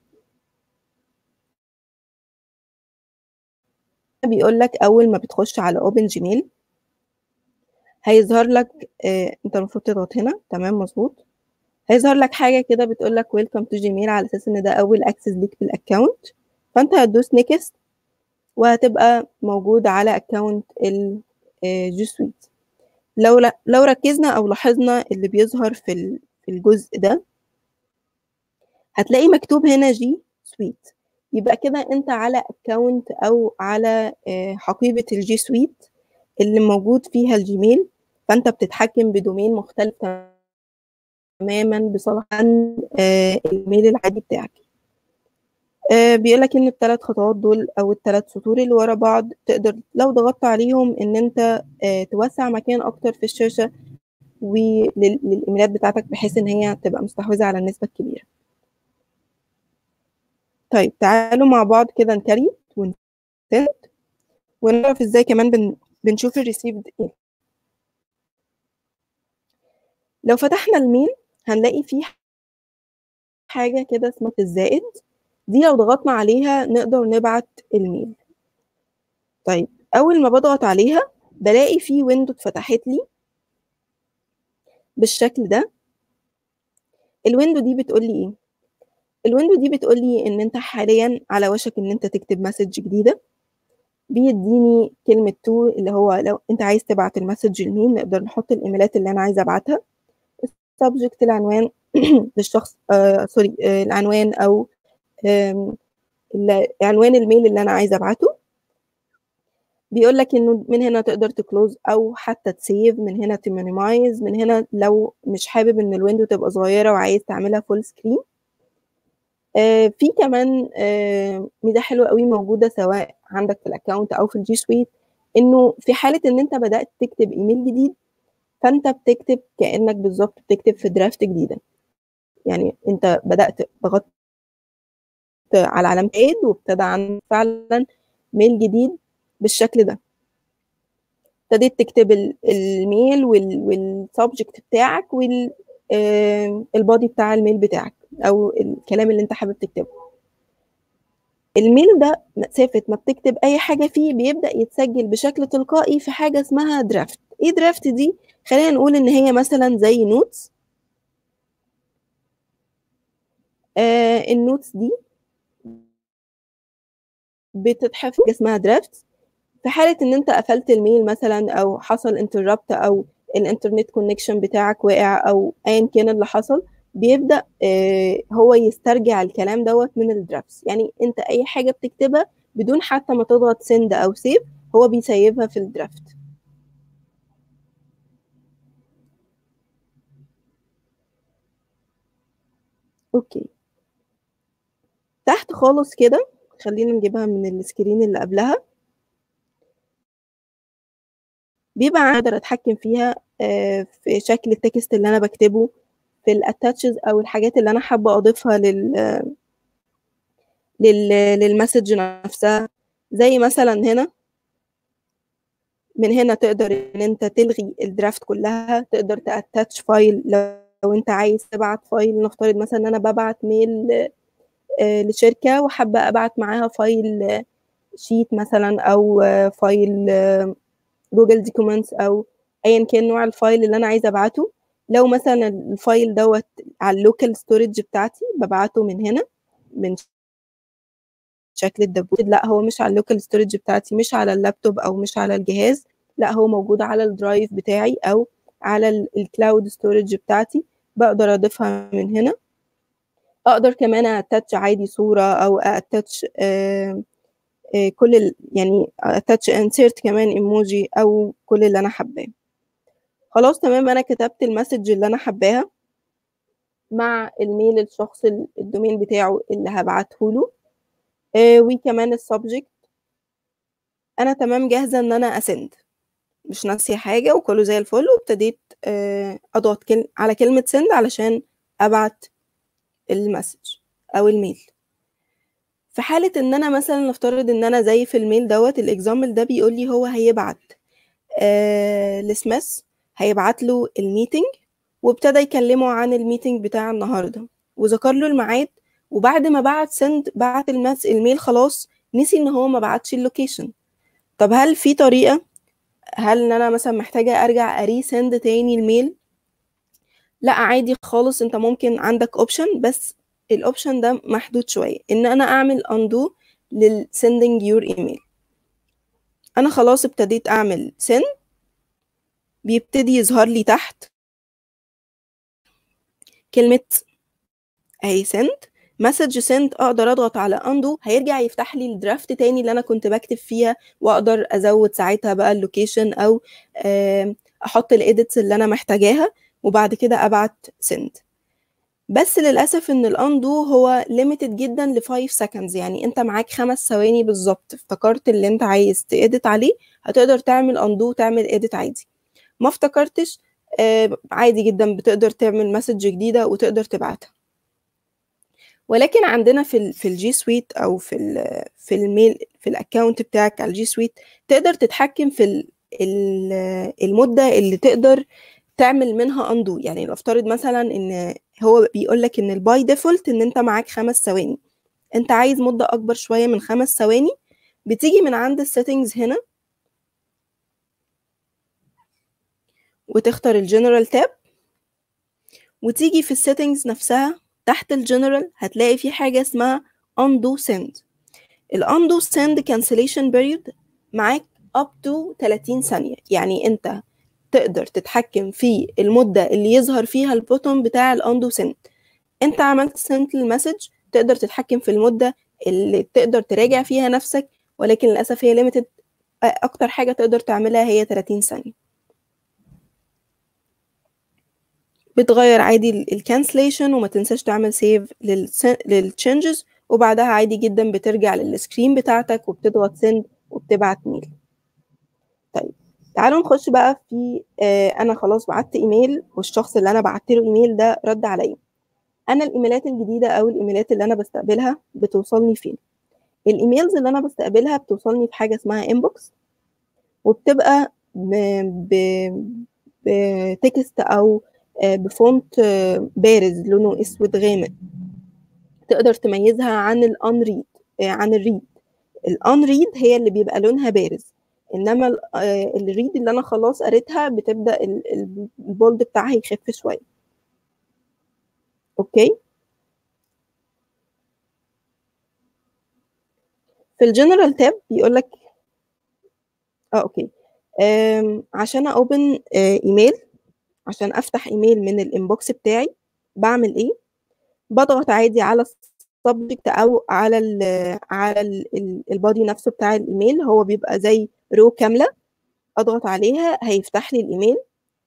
بيقول لك أول ما بتخش على open gmail هيظهر لك آآ أنت المفروض تضغط هنا تمام مضبوط. هيظهر لك حاجة كده بتقول لك welcome to gmail على أساس إن ده أول access ليك في الaccount فأنت هتدوس next وهتبقى موجود على account ال آآ G Suite. لو ل لو ركّزنا أو لاحظنا اللي بيظهر في ال في الجزء ده هتلاقي مكتوب هنا G Suite يبقى كده أنت على account أو على آآ حقيبة الG Suite اللي موجود فيها الجيميل فأنت بتتحكم بdomain مختلف تمامًا بصراحة عن آآ الإيميل العادي بتاعك. آآ بيقول لك إن ال3 خطوات دول أو ال3 سطور اللي ورا بعض تقدر لو ضغطت عليهم إن أنت آآ توسّع مكان أكتر في الشاشة ولل للإيميلات بتاعتك بحيث إن هي تبقى مستحوذة على النسبة الكبيرة. طيب تعالوا مع بعض كده نكريت ونsend ونعرف إزاي كمان بن بنشوف الreceived إيه. لو فتحنا الميل هنلاقي في حاجة كده اسمها الزائد دي لو ضغطنا عليها نقدر نبعت الميل. طيب أول ما باضغط عليها بالاقي في window اتفتحت لي بالشكل ده. الwindow دي بتقول لي إيه؟ الwindow دي بتقول لي إن أنت حاليًا على وشك إن أنت تكتب message جديدة. بيدّيني كلمة to اللي هو لو أنت عايز تبعت الmessage لمين نقدر نحط الإيميلات اللي أنا عايزة أبعتها. الsubject العنوان للشخص آآ sorry آآ العنوان أو آمم ال عنوان الmail اللي أنا عايزة أبعته. بيقول لك إنه من هنا تقدر تclose أو حتى تsave من هنا تminimize من هنا لو مش حابب إن الwindow تبقى صغيرة وعايز تعملها full screen. آآ في كمان آآ ميزة حلوة أوي موجودة سواء عندك في الaccount أو في الG Suite إنه في حالة إن أنت بدأت تكتب إيميل جديد فأنت بتكتب كإنك بالضبط بتكتب في draft جديدة. يعني أنت بدأت ضغطت على علامة add وابتدى عندك فعلًا mail جديد بالشكل ده. ابتديت تكتب ال الmail وال والsubject بتاعك وال آآ الbody بتاع الmail بتاعك أو الكلام اللي أنت حابب تكتبه. الmail ده مسافة ما بتكتب أي حاجة فيه بيبدأ يتسجل بشكل تلقائي في حاجة اسمها draft. إيه draft دي؟ خلّينا نقول إن هي مثلًا زي notes. آآ الnotes دي بتتحفظ حاجة اسمها drafts في حالة إن أنت قفلت الmail مثلًا أو حصل interrupt أو الإنترنت connection بتاعك وقع أو أيًا كان اللي حصل بيبدأ آآ هو يسترجع الكلام دوّة من الdrafts يعني أنت أي حاجة بتكتبها بدون حتى ما تضغط send أو save هو بيسيّفها في الdraft. أوكي. تحت خالص كده خلّينا نجيبها من الscreen اللي قبلها. بيبقى اقدر اتحكم فيها في شكل التكست اللي انا بكتبه في الاتاتشز او الحاجات اللي انا حابه اضيفها لل لل للمسج نفسها زي مثلا هنا من هنا تقدر ان انت تلغي الدرافت كلها تقدر تاتاتش فايل لو انت عايز تبعت فايل نفترض مثلا ان انا ببعت ميل لشركه وحابه ابعت معاها فايل شيت مثلا او فايل جوجل دوكيومنتس او ايا كان نوع الفايل اللي انا عايزه ابعته لو مثلا الفايل دوت على اللوكال ستورج بتاعتي ببعته من هنا من شكل الدبوس لا هو مش على اللوكال ستورج بتاعتي مش على اللابتوب او مش على الجهاز لا هو موجود على الدرايف بتاعي او على الكلاود ستورج بتاعتي بقدر اضيفها من هنا اقدر كمان اتاتش عادي صوره او اتاتش آه آه كل ال يعني اتاتش انسيرت كمان ايموجي او كل اللي انا حباه خلاص تمام انا كتبت المسج اللي انا حباها مع الميل الشخص الدومين بتاعه اللي هبعته له آه وكمان السبجكت انا تمام جاهزه ان انا اسند مش ناسيه حاجه وكله زي الفل وابتديت آه اضغط كل... على كلمه سند علشان ابعت المسج او الميل في حاله ان انا مثلا نفترض ان انا زي في الميل دوت الاكزامبل ده بيقول لي هو هيبعت آه لسميث هيبعت له الميتنج وابتدى يكلمه عن الميتنج بتاع النهارده وذكر له الميعاد وبعد ما بعت سند بعت المس الميل خلاص نسي ان هو ما بعتش اللوكيشن طب هل في طريقه هل ان انا مثلا محتاجه ارجع اري سند تاني الميل لا عادي خالص انت ممكن عندك اوبشن بس الاوبشن ده محدود شويه ان انا اعمل undo للسندنج يور ايميل انا خلاص ابتديت اعمل سند بيبتدي يظهر لي تحت كلمة اهي سند مسج سند اقدر اضغط على اندو هيرجع يفتح لي الدرافت تاني اللي انا كنت بكتب فيها واقدر ازود ساعتها بقى اللوكيشن او احط الايديتس اللي انا محتاجاها وبعد كده ابعت سند بس للاسف ان الاندو هو ليميتد جدا ل 5 سكندز يعني انت معاك خمس ثواني بالظبط افتكرت اللي انت عايز تedit عليه هتقدر تعمل اندو تعمل edit عادي ما افتكرتش آه عادي جدا بتقدر تعمل مسج جديده وتقدر تبعتها ولكن عندنا في ال في الجي سويت او في ال في الميل في الاكونت بتاعك على الجي سويت تقدر تتحكم في ال ال المده اللي تقدر تعمل منها اندو يعني نفترض مثلا ان هو بيقول لك ان الباي ديفولت ان انت معاك خمس ثواني انت عايز مده اكبر شويه من خمس ثواني بتيجي من عند السيتنجز هنا وتختار الجنرال تاب وتيجي في السيتنجز نفسها تحت الجنرال هتلاقي في حاجة اسمها undo send ال undo send cancellation period معاك up to 30 ثانية يعني انت تقدر تتحكم في المدة اللي يظهر فيها البوتون بتاع ال undo send انت عملت send للمسج تقدر تتحكم في المدة اللي تقدر تراجع فيها نفسك ولكن للأسف هي limited أكتر حاجة تقدر تعملها هي 30 ثانية بتغير عادي الكانسليشن وما تنساش تعمل سيف للتشنجز وبعدها عادي جدا بترجع للسكرين بتاعتك وبتضغط سند وبتبعت ميل طيب تعالوا نخش بقى في آه انا خلاص بعت ايميل والشخص اللي انا بعت له ايميل ده رد عليا انا الايميلات الجديده او الايميلات اللي انا بستقبلها بتوصلني فين الايميلز اللي انا بستقبلها بتوصلني في حاجه اسمها انبوكس وبتبقى بتكست او بفونت بارز لونه اسود غامق تقدر تميزها عن الانريد عن الريد الانريد هي اللي بيبقى لونها بارز انما الريد اللي انا خلاص قريتها بتبدا البولد بتاعها يخف شويه اوكي في الجنرال تاب بيقول لك اه اوكي عشان اوبن ايميل عشان افتح ايميل من الانبوكس بتاعي بعمل ايه بضغط عادي على السبجكت او على ال على البادي نفسه بتاع الايميل هو بيبقى زي رو كامله اضغط عليها هيفتح لي الايميل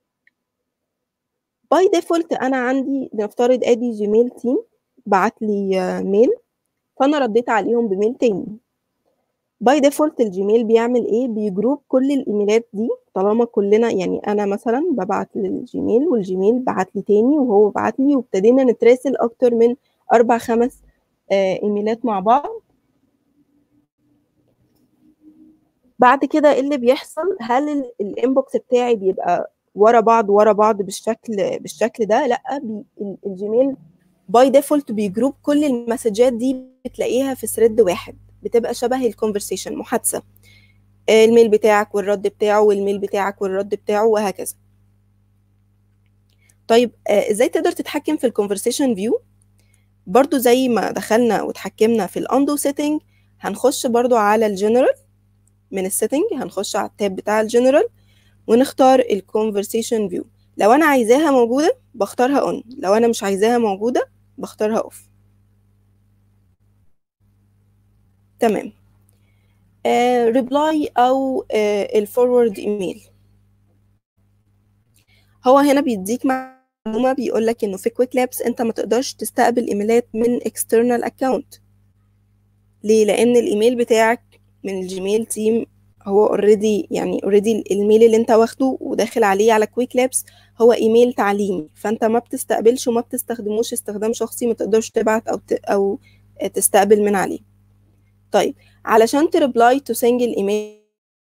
باي ديفولت انا عندي نفترض ادي جيميل تيم بعت لي ميل فانا رديت عليهم بميل تاني باي ديفولت الجيميل بيعمل ايه بيجروب كل الايميلات دي طالما كلنا يعني انا مثلا ببعت للجيميل والجيميل بعت لي تاني وهو بعت لي وابتدينا نتراسل اكتر من اربع خمس آه ايميلات مع بعض بعد كده ايه اللي بيحصل هل الانبوكس بتاعي بيبقى ورا بعض ورا بعض بالشكل بالشكل ده لا بي الجيميل باي ديفولت بيجروب كل المسجات دي بتلاقيها في ثريد واحد بتبقى شبه الكونفرسيشن محادثه الميل بتاعك والرد بتاعه والميل بتاعك والرد بتاعه وهكذا طيب ازاي تقدر تتحكم في الكونفرسيشن فيو برضو زي ما دخلنا وتحكمنا في الاندو سيتنج هنخش برضو على الجنرال من السيتنج هنخش على التاب بتاع الجنرال ونختار الكونفرسيشن فيو لو انا عايزاها موجوده بختارها اون لو انا مش عايزاها موجوده بختارها اوف تمام ريبلاي uh, او الفورورد uh, ايميل هو هنا بيديك معلومه بيقول لك انه في كويك لابس انت ما تقدرش تستقبل ايميلات من اكسترنال اكونت ليه لان الايميل بتاعك من الجيميل تيم هو اوريدي يعني اوريدي الميل اللي انت واخده وداخل عليه على كويك لابس هو ايميل تعليمي فانت ما بتستقبلش وما بتستخدموش استخدام شخصي ما تقدرش تبعت او ت... او تستقبل من عليه طيب علشان تريبلاي تو سنجل ايميل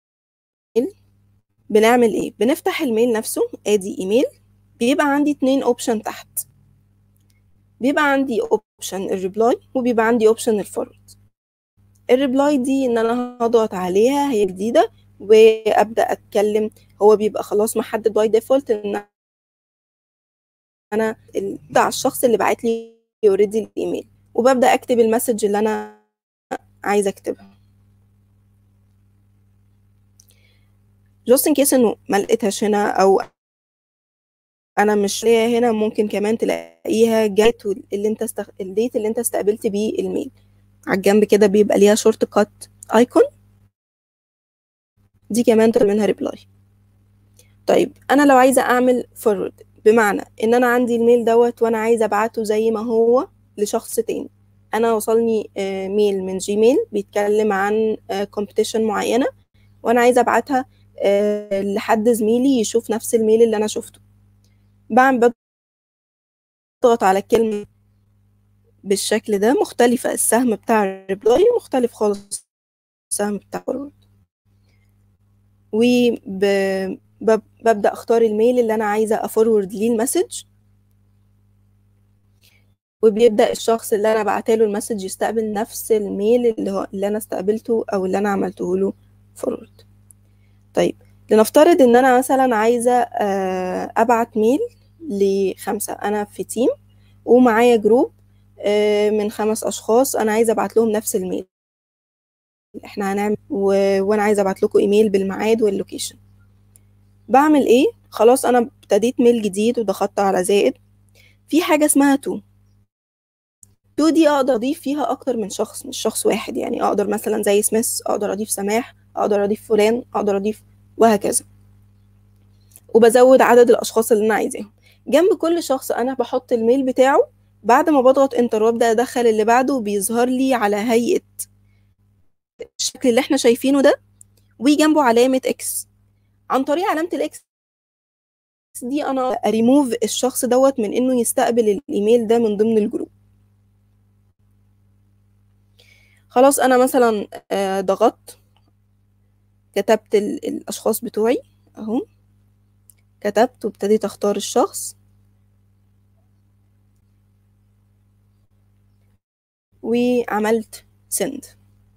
بنعمل ايه بنفتح الميل نفسه ادي ايميل بيبقى عندي اتنين اوبشن تحت بيبقى عندي اوبشن الريبلاي وبيبقى عندي اوبشن الفورورد الريبلاي دي ان انا هضغط عليها هي جديده وابدا اتكلم هو بيبقى خلاص محدد باي ديفولت ان انا ده الشخص اللي بعت لي اوريدي الايميل وببدا اكتب المسج اللي انا عايزه اكتبها جوست ان كيس انه ما لقيتهاش هنا او انا مش لاقيها هنا ممكن كمان تلاقيها جات اللي انت استخ... الديت اللي انت استقبلت بيه الميل على الجنب كده بيبقى ليها شورت كات ايكون دي كمان تقدر منها ريبلاي طيب انا لو عايزه اعمل فورورد بمعنى ان انا عندي الميل دوت وانا عايزه ابعته زي ما هو لشخص تاني انا وصلني ميل من جيميل بيتكلم عن كومبيتيشن معينه وانا عايزه ابعتها لحد زميلي يشوف نفس الميل اللي انا شفته بعمل بضغط على الكلمه بالشكل ده مختلفة السهم بتاع الريبلاي مختلف خالص السهم بتاع فورورد وببدأ أختار الميل اللي أنا عايزة أفورورد ليه المسج وبيبدأ الشخص اللي أنا بعتله المسج يستقبل نفس الميل اللي, هو اللي أنا استقبلته أو اللي أنا عملته له فورورد طيب لنفترض إن أنا مثلا عايزة أبعت ميل لخمسة أنا في تيم ومعايا جروب من خمس اشخاص انا عايزه ابعت لهم نفس الميل احنا هنعمل و... وانا عايزه ابعت لكم ايميل بالميعاد واللوكيشن بعمل ايه خلاص انا ابتديت ميل جديد وضغطت على زائد في حاجه اسمها تو تو دي اقدر اضيف فيها اكتر من شخص مش شخص واحد يعني اقدر مثلا زي سميث اقدر اضيف سماح اقدر اضيف فلان اقدر اضيف وهكذا وبزود عدد الاشخاص اللي انا عايزاهم جنب كل شخص انا بحط الميل بتاعه بعد ما بضغط انتر وابدا ادخل اللي بعده بيظهر لي على هيئه الشكل اللي احنا شايفينه ده وجنبه علامه اكس عن طريق علامه الاكس دي انا اريموف الشخص دوت من انه يستقبل الايميل ده من ضمن الجروب خلاص انا مثلا ضغطت كتبت الاشخاص بتوعي اهو كتبت وابتديت اختار الشخص وعملت send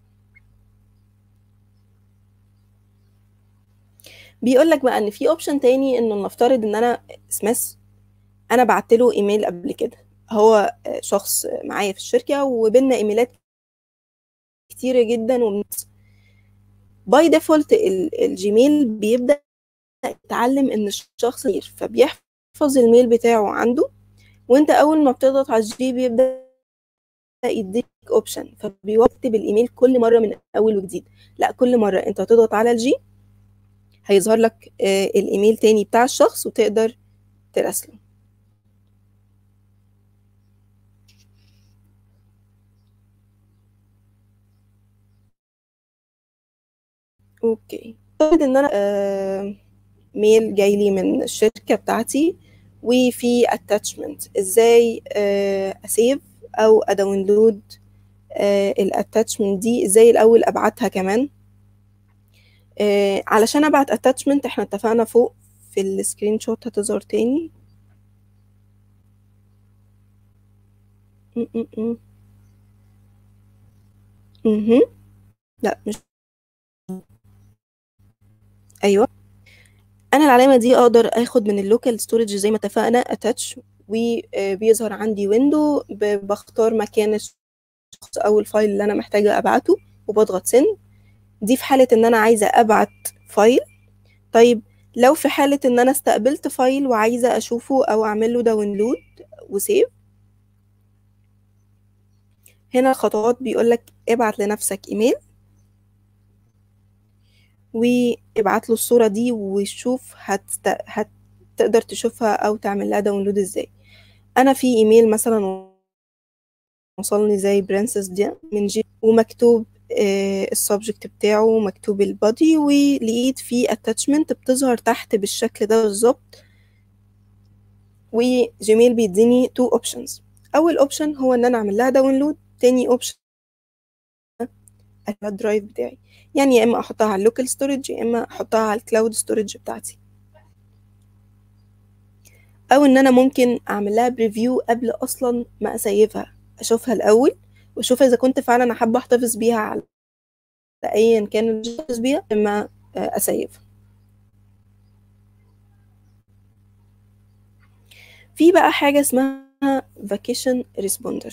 بيقول لك بقى ان في اوبشن تاني انه نفترض ان انا سميث انا بعت له ايميل قبل كده هو شخص معايا في الشركه وبيننا ايميلات كتيره جدا و باي ديفولت الجيميل بيبدا يتعلم ان الشخص كتير فبيحفظ الميل بتاعه عنده وانت اول ما بتضغط على الجي بيبدا يديك اوبشن فبيكتب الايميل كل مره من اول وجديد لا كل مره انت هتضغط على الجي هيظهر لك الايميل تاني بتاع الشخص وتقدر تراسله اوكي افترض ان انا آه ميل جاي لي من الشركه بتاعتي وفي اتاتشمنت ازاي آه اسيف او اداونلود آه الاتاتشمنت دي ازاي الاول ابعتها كمان آه علشان ابعت اتاتشمنت احنا اتفقنا فوق في السكرين شوت هتظهر تاني اها لا مش ايوه انا العلامه دي اقدر اخد من اللوكال ستورج زي ما اتفقنا اتاتش وبيظهر عندي ويندو بختار مكان الشخص او الفايل اللي انا محتاجه ابعته وبضغط سند دي في حاله ان انا عايزه ابعت فايل طيب لو في حاله ان انا استقبلت فايل وعايزه اشوفه او اعمل له داونلود وسيف هنا الخطوات بيقولك ابعت لنفسك ايميل وابعت له الصورة دي وشوف هتست... هتقدر تشوفها أو تعمل لها داونلود ازاي أنا في ايميل مثلا وصلني زي برنسس دي من جي ومكتوب آه السبجكت بتاعه ومكتوب البادي ولقيت فيه اتاتشمنت بتظهر تحت بالشكل ده بالظبط وجيميل بيديني تو اوبشنز اول اوبشن هو ان انا اعمل لها داونلود تاني اوبشن الدرايف بتاعي يعني يا اما احطها على اللوكال ستورج يا اما احطها على الكلاود ستورج بتاعتي او ان انا ممكن اعمل لها بريفيو قبل اصلا ما اسيفها اشوفها الاول واشوف اذا كنت فعلا حابه احتفظ بيها على ايا كان اللي احتفظ بيها اما اسيفها في بقى حاجه اسمها فاكيشن ريسبوندر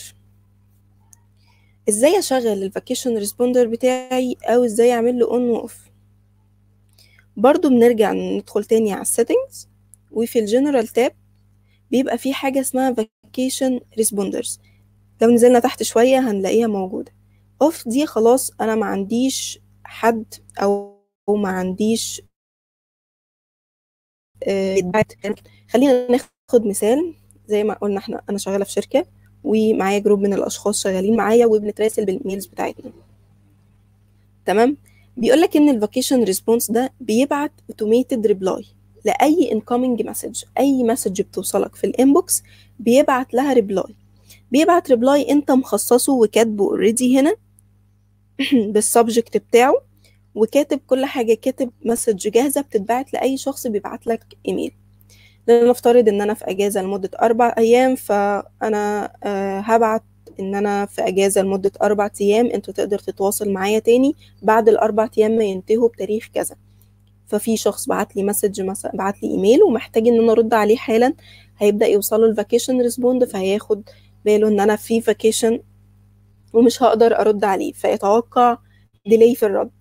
ازاي اشغل الفاكيشن ريسبوندر بتاعي او ازاي اعمل له اون واوف برضو بنرجع ندخل تاني على السيتنجز وفي الجنرال تاب بيبقى في حاجه اسمها فاكيشن ريسبوندرز لو نزلنا تحت شويه هنلاقيها موجوده اوف دي خلاص انا ما عنديش حد او ما عنديش آه خلينا ناخد مثال زي ما قلنا احنا انا شغاله في شركه ومعايا جروب من الاشخاص شغالين معايا وبنتراسل بالميلز بتاعتنا تمام بيقول لك ان الفاكيشن ريسبونس ده بيبعت اوتوميتد ريبلاي لاي انكومينج مسج اي مسج بتوصلك في الانبوكس بيبعت لها ريبلاي بيبعت ريبلاي انت مخصصه وكاتبه اوريدي هنا بالسبجكت بتاعه وكاتب كل حاجه كاتب مسج جاهزه بتتبعت لاي شخص بيبعت لك ايميل لنفترض ان انا في اجازه لمده اربع ايام فانا آه هبعت ان انا في اجازه لمده اربع ايام انتوا تقدر تتواصل معايا تاني بعد الاربع ايام ما ينتهوا بتاريخ كذا ففي شخص بعت لي مسج مثلا بعت لي ايميل ومحتاج ان انا ارد عليه حالا هيبدا يوصله الفاكيشن ريسبوند فهياخد باله ان انا في فاكيشن ومش هقدر ارد عليه فيتوقع ديلي في الرد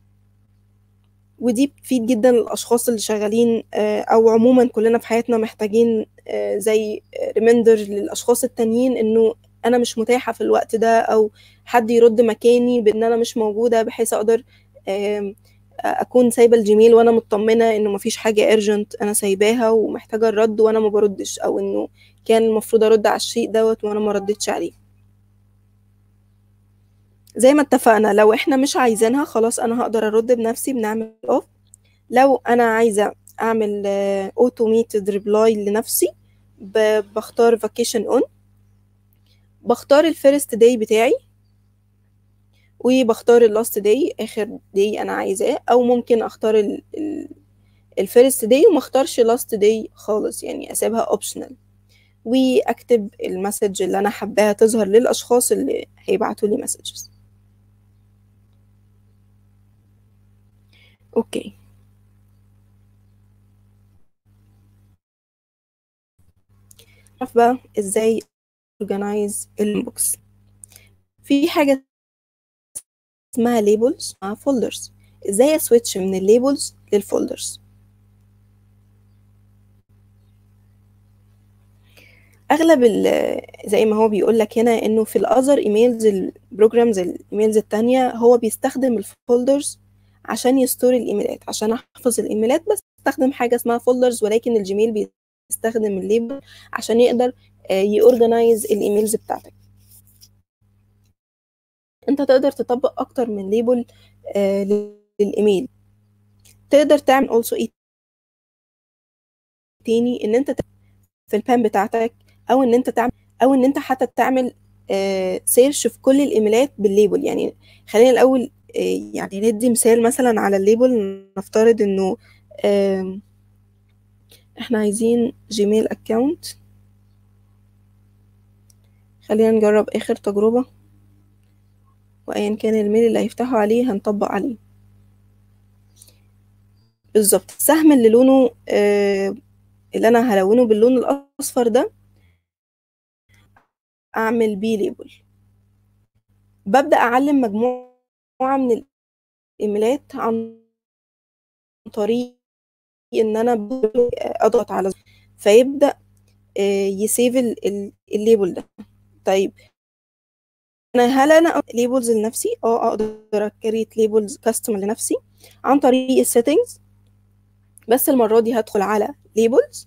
ودي بتفيد جدا الاشخاص اللي شغالين او عموما كلنا في حياتنا محتاجين زي ريميندر للاشخاص التانيين انه انا مش متاحه في الوقت ده او حد يرد مكاني بان انا مش موجوده بحيث اقدر اكون سايبه الجيميل وانا مطمنه انه مفيش حاجه ارجنت انا سايباها ومحتاجه الرد وانا ما بردش او انه كان المفروض ارد على الشيء دوت وانا ما ردتش عليه زي ما اتفقنا لو احنا مش عايزينها خلاص انا هقدر ارد بنفسي بنعمل اوف لو انا عايزه اعمل اوتوميتد ريبلاي لنفسي بختار فاكيشن اون بختار الفيرست داي بتاعي وبختار اللاست داي اخر داي انا عايزاه او ممكن اختار الفيرست داي وما اختارش لاست داي خالص يعني اسيبها اوبشنال واكتب المسج اللي انا حباها تظهر للاشخاص اللي هيبعتوا لي مسجز اوكي نعرف بقى ازاي organize الانبوكس في حاجة اسمها labels مع folders ازاي اسويتش من الليبلز للفولدرز اغلب زي ما هو بيقول لك هنا انه في الاذر ايميلز البروجرامز الايميلز التانية هو بيستخدم الفولدرز عشان يستور الايميلات عشان احفظ الايميلات بس استخدم حاجه اسمها فولدرز ولكن الجيميل بيستخدم الليبل عشان يقدر يورجنايز الايميلز بتاعتك انت تقدر تطبق اكتر من ليبل للايميل تقدر تعمل also ايه تاني ان انت في البان بتاعتك او ان انت تعمل او ان انت حتى تعمل سيرش في كل الايميلات بالليبل يعني خلينا الاول آه، يعني ندي مثال مثلا على الليبل نفترض انه آم، احنا عايزين جيميل اكاونت خلينا نجرب اخر تجربة وايا كان الميل اللي هيفتحوا عليه هنطبق عليه بالظبط السهم اللي لونه آه، اللي انا هلونه باللون الاصفر ده اعمل بيه ليبل ببدأ اعلم مجموعة من الايميلات عن طريق ان انا اضغط على فيبدأ آه، يسيف ال- ال- الليبل ده طيب انا هل انا ليبلز لنفسي اه اقدر اكريت ليبلز كاستم لنفسي عن طريق السيتنجز بس المرة دي هدخل على ليبلز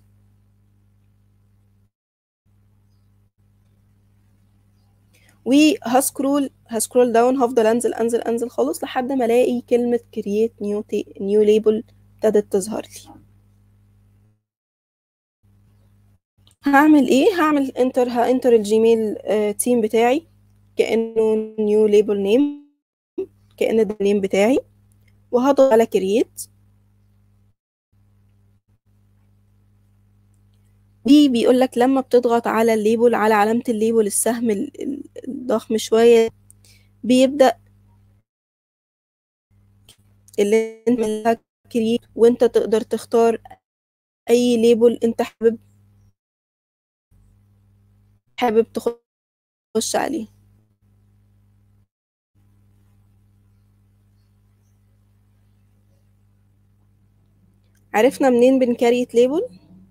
وهسكرول هسكرول داون هفضل انزل انزل انزل خالص لحد ما الاقي كلمة create new ta- new label ابتدت تظهر لي هعمل ايه هعمل انتر هانتر الجيميل تيم بتاعي كأنه نيو ليبل نيم كأن ده النيم بتاعي وهضغط على create دي بيقول لك لما بتضغط على الليبل على علامة الليبل السهم ال- ال- الضخم شوية بيبدأ اللي انت عملها create وانت تقدر تختار اي ليبل انت حابب حابب تخش عليه عرفنا منين بنكريت ليبل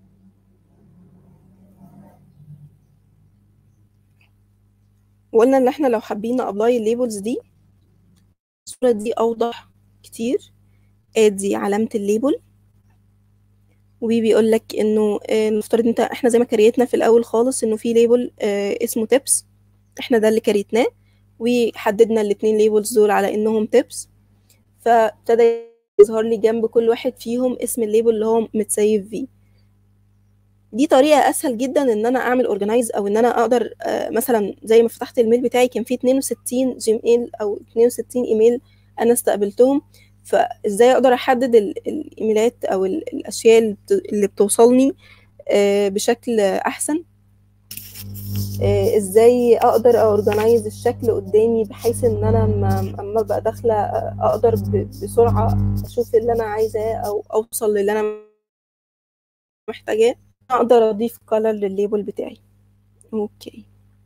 وقلنا ان احنا لو حابين ابلاي الليبلز دي الصورة دي اوضح كتير ادي علامة الليبل وبيقول لك انه آه، نفترض انت احنا زي ما كريتنا في الاول خالص انه في ليبل آه، اسمه تيبس احنا ده اللي كريتناه وحددنا الاتنين ليبلز دول على انهم تيبس فابتدى يظهر لي جنب كل واحد فيهم اسم الليبل اللي هو متسيف فيه دي طريقة أسهل جدا إن أنا أعمل أورجنايز أو إن أنا أقدر آه، مثلا زي ما فتحت الميل بتاعي كان فيه 62 جيميل أو 62 إيميل أنا استقبلتهم فإزاي أقدر أحدد ال- الإيميلات أو ال- الأشياء اللي بت- اللي بتوصلني آه، بشكل أحسن آه، إزاي أقدر أورجنايز الشكل قدامي بحيث إن أنا لما أما أبقى داخلة آه، أقدر ب- بسرعة أشوف اللي أنا عايزاه أو أوصل للي أنا محتاجاه اقدر اضيف color للليبل بتاعي اوكي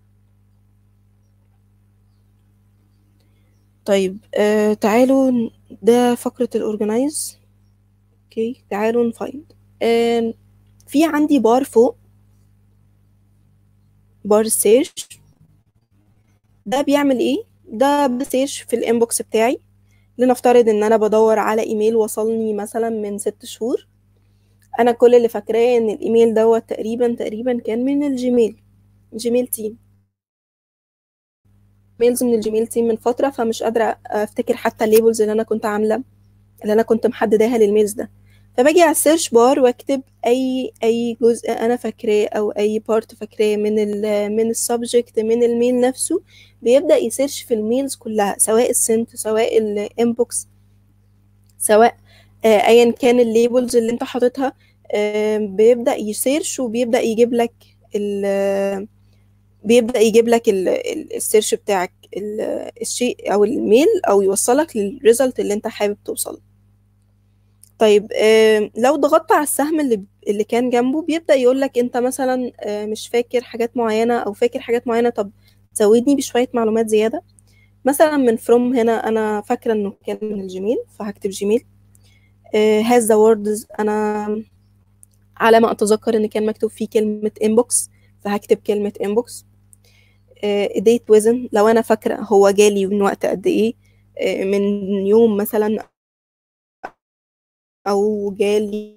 طيب آه تعالوا ن- ده فقرة الاورجنايز اوكي تعالوا نفايند آه في عندي بار فوق بار سيرش ده بيعمل ايه ده بسيرش في الانبوكس بتاعي لنفترض ان انا بدور على ايميل وصلني مثلا من ست شهور انا كل اللي فاكراه ان الايميل دوت تقريبا تقريبا كان من الجيميل جيميل تيم ميلز من الجيميل تيم من فترة فمش قادرة افتكر حتى الليبلز اللي انا كنت عاملة اللي انا كنت محدداها للميلز ده فباجي على السيرش بار واكتب اي اي جزء انا فاكراه او اي بارت فاكراه من ال من السبجكت من الميل نفسه بيبدأ يسيرش في الميلز كلها سواء السنت سواء الانبوكس سواء آه، ايا كان الليبلز اللي انت حاططها آه، بيبدأ يسيرش وبيبدأ يجيب لك ال بيبدأ يجيب لك ال- ال- السيرش بتاعك ال- الشيء او الميل او يوصلك للريزلت اللي انت حابب توصل طيب آه، لو ضغطت على السهم اللي اللي كان جنبه بيبدأ يقول لك انت مثلا آه، مش فاكر حاجات معينة او فاكر حاجات معينة طب زودني بشوية معلومات زيادة مثلا من فروم هنا انا فاكرة انه كان من الجيميل فهكتب جيميل هاز ذا ووردز انا على ما اتذكر ان كان مكتوب فيه كلمة inbox فهكتب كلمة inbox ديت وزن لو انا فاكرة هو جالي من وقت قد ايه آه، من يوم مثلا او جالي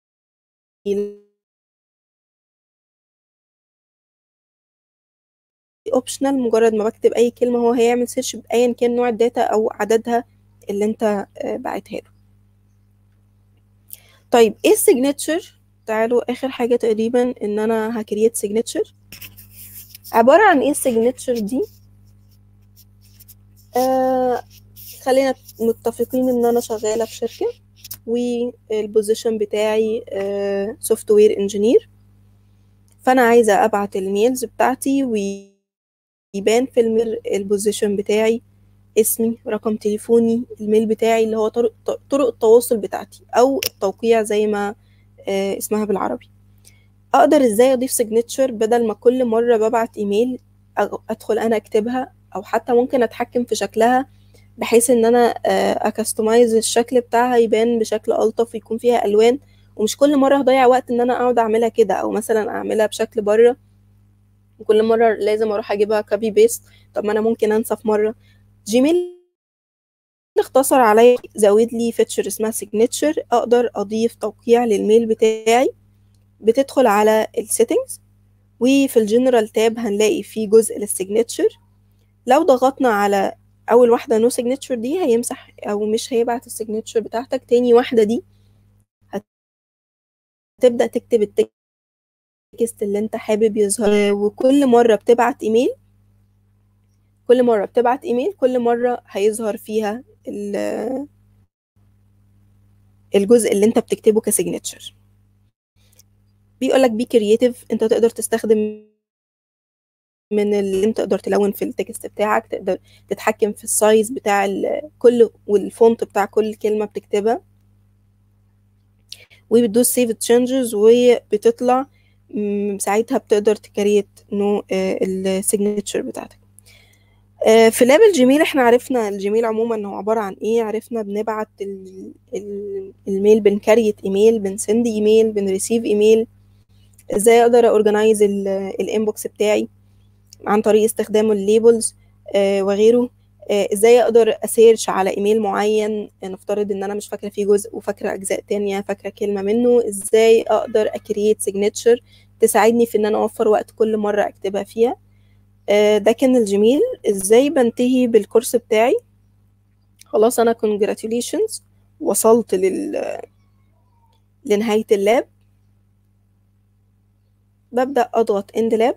اوبشنال مجرد ما بكتب اي كلمة هو هيعمل سيرش بايا كان نوع الداتا او عددها اللي انت آه، بعتها له طيب ايه السيجنتشر تعالوا اخر حاجه تقريبا ان انا هكريت سيجنتشر عباره عن ايه السيجنتشر دي آه خلينا متفقين ان انا شغاله في شركه والبوزيشن بتاعي سوفت وير انجينير فانا عايزه ابعت الميلز بتاعتي ويبان في الميل البوزيشن بتاعي اسمي رقم تليفوني الميل بتاعي اللي هو طرق, طرق التواصل بتاعتي او التوقيع زي ما آه اسمها بالعربي اقدر ازاي اضيف سيجنتشر بدل ما كل مره ببعت ايميل ادخل انا اكتبها او حتى ممكن اتحكم في شكلها بحيث ان انا اكستمايز الشكل بتاعها يبان بشكل الطف ويكون فيها الوان ومش كل مره هضيع وقت ان انا اقعد اعملها كده او مثلا اعملها بشكل بره وكل مره لازم اروح اجيبها كوبي بيست طب ما انا ممكن انسى في مره جيميل اختصر عليا زود لي فيتشر اسمها سيجنتشر اقدر اضيف توقيع للميل بتاعي بتدخل على السيتنجز وفي الجنرال تاب هنلاقي فيه جزء للسيجنتشر لو ضغطنا على اول واحده نو سيجنتشر دي هيمسح او مش هيبعت السيجنتشر بتاعتك تاني واحده دي هتبدا تكتب التكست اللي انت حابب يظهر وكل مره بتبعت ايميل كل مره بتبعت ايميل كل مره هيظهر فيها الجزء اللي انت بتكتبه كسيجنتشر بيقولك بي كرييتيف انت تقدر تستخدم من اللي انت تقدر تلون في التكست بتاعك تقدر تتحكم في السايز بتاع كل والفونت بتاع كل كلمة بتكتبها وبتدوس سيف تشينجز وبتطلع ساعتها بتقدر تكريت نو السيجنتشر بتاعتك في لاب الجيميل احنا عرفنا الجيميل عموما هو عبارة عن ايه عرفنا بنبعت الميل بنكريت ايميل بنسند ايميل بنريسيف ايميل ازاي اقدر اورجنايز الانبوكس بتاعي عن طريق استخدام الليبلز آه وغيره آه ازاي اقدر اسيرش على ايميل معين نفترض ان انا مش فاكره فيه جزء وفاكره اجزاء تانية فاكره كلمه منه ازاي اقدر اكريت سيجنتشر تساعدني في ان انا اوفر وقت كل مره اكتبها فيها آه ده كان الجميل ازاي بنتهي بالكورس بتاعي خلاص انا congratulations وصلت لل لنهايه اللاب ببدأ أضغط end lab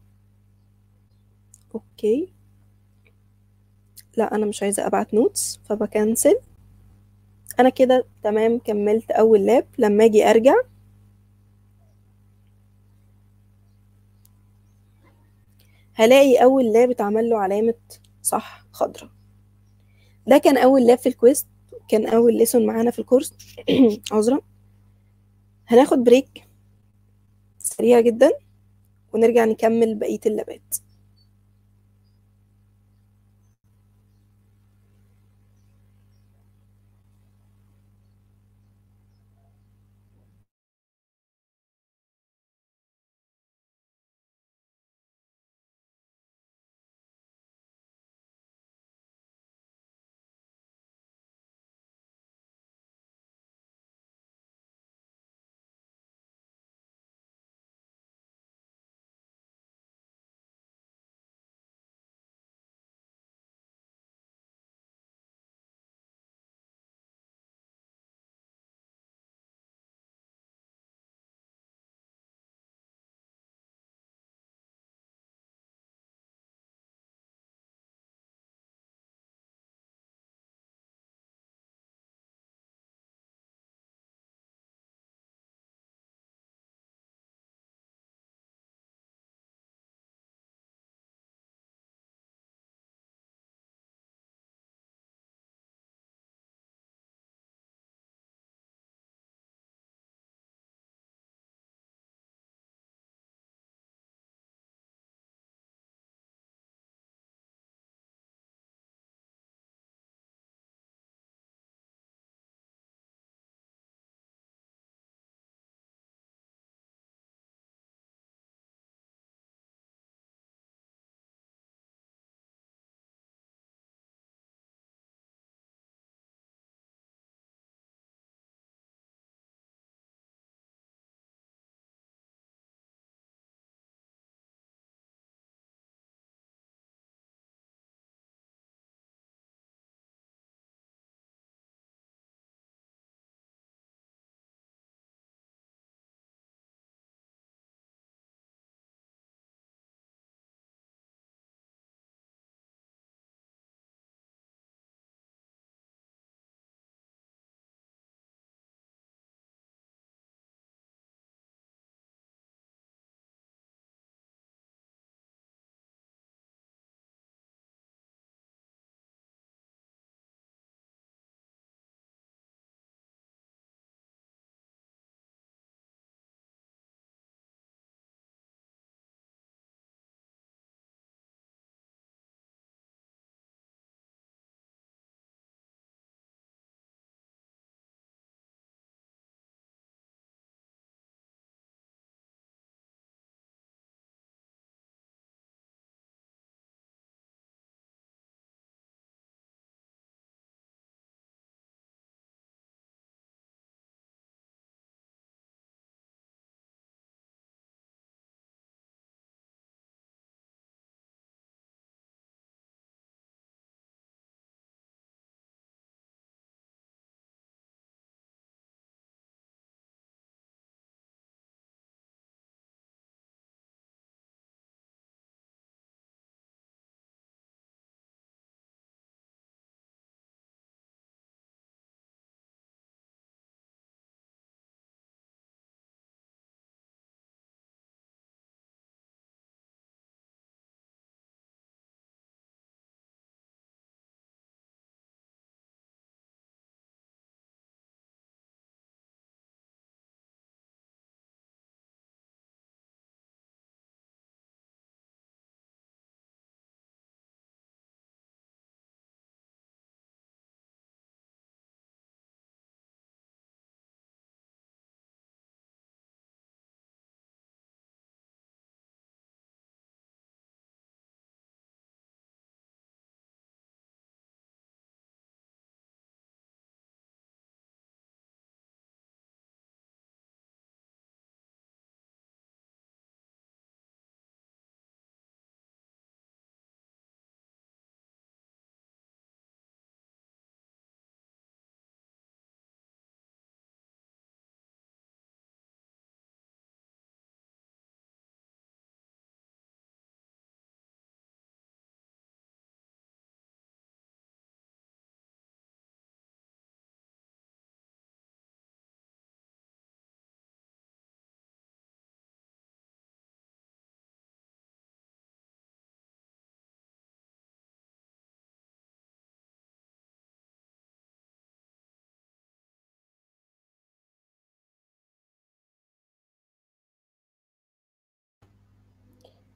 أوكي لا أنا مش عايزة أبعت نوتس فبكنسل أنا كده تمام كملت أول لاب لما أجي أرجع هلاقي أول لاب اتعمل له علامة صح خضرا ده كان أول لاب في الكويست كان أول ليسون معانا في الكورس عذرا هناخد بريك سريع جدا ونرجع نكمل بقية اللابات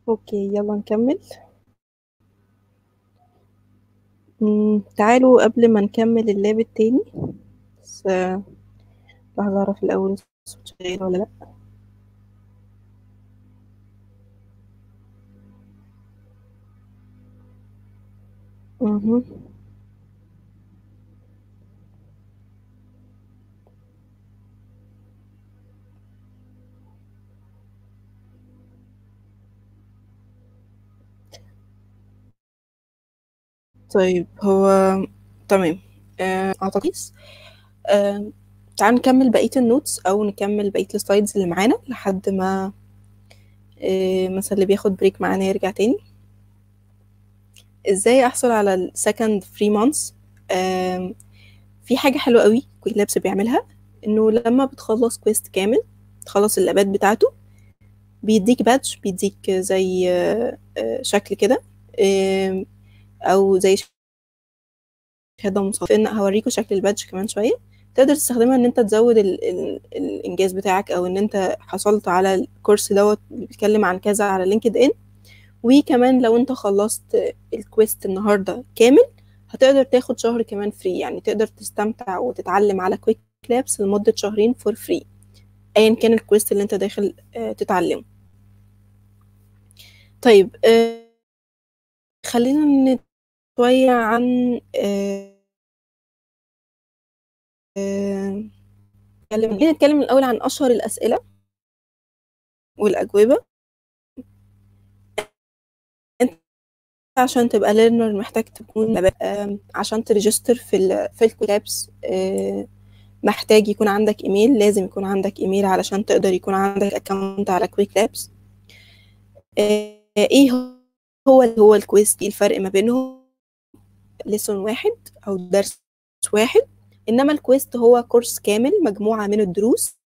اوكي يلا نكمل مم، تعالوا قبل ما نكمل اللاب التاني بس آه، لحظة أعرف الأول الصوت شغال ولا لأ مهم. طيب هو تمام آه، أعتقد آه، تعال نكمل بقية النوتس أو نكمل بقية السلايدز اللي معانا لحد ما آه، مثلا اللي بياخد بريك معانا يرجع تاني ازاي احصل على السكند فري مانثs في حاجة حلوة قوي كويك لابس بيعملها انه لما بتخلص كويست كامل تخلص اللابات بتاعته بيديك بادج بيديك زي آه، آه، شكل كده آم، او زي شهادة مصفى هوريكم شكل البادج كمان شوية تقدر تستخدمها ان انت تزود ال ال الانجاز بتاعك او ان انت حصلت على الكورس دوت اللي بيتكلم عن كذا على لينكد ان وكمان لو انت خلصت الكويست النهارده كامل هتقدر تاخد شهر كمان فري يعني تقدر تستمتع وتتعلم على كويك لابس لمدة شهرين فور فري ايا كان الكويست اللي انت داخل آه، تتعلمه طيب آه، خلينا نت- شوية عن آه، آه، نتكلم خلينا نتكلم الأول عن أشهر الأسئلة والأجوبة انت عشان تبقى ليرنر محتاج تكون آم، عشان تريجستر في ال في الكولابس محتاج يكون عندك ايميل لازم يكون عندك ايميل علشان تقدر يكون عندك اكونت على كويك لابس ايه هو هو الكويز ايه الفرق ما بينهم ليسون واحد او درس واحد انما الكويست هو كورس كامل مجموعة من الدروس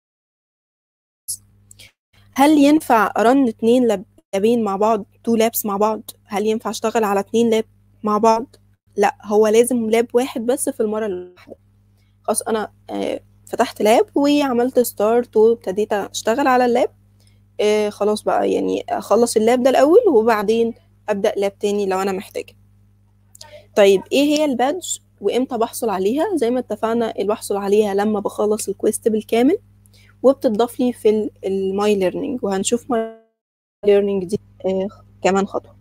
هل ينفع ارن اتنين لاب- لابين مع بعض تو لابس مع بعض هل ينفع اشتغل على اتنين لاب مع بعض لا هو لازم لاب واحد بس في المرة الواحدة خلاص انا آه، فتحت لاب وعملت ستارت وابتديت اشتغل على اللاب آه، خلاص بقى يعني اخلص اللاب ده الاول وبعدين ابدا لاب تاني لو انا محتاجه طيب ايه هي البادج وامتى بحصل عليها زي ما اتفقنا اللي بحصل عليها لما بخلص الكويست بالكامل وبتضاف لي في الماي ليرنينج وهنشوف ماي ليرنينج دي آه، كمان خطوه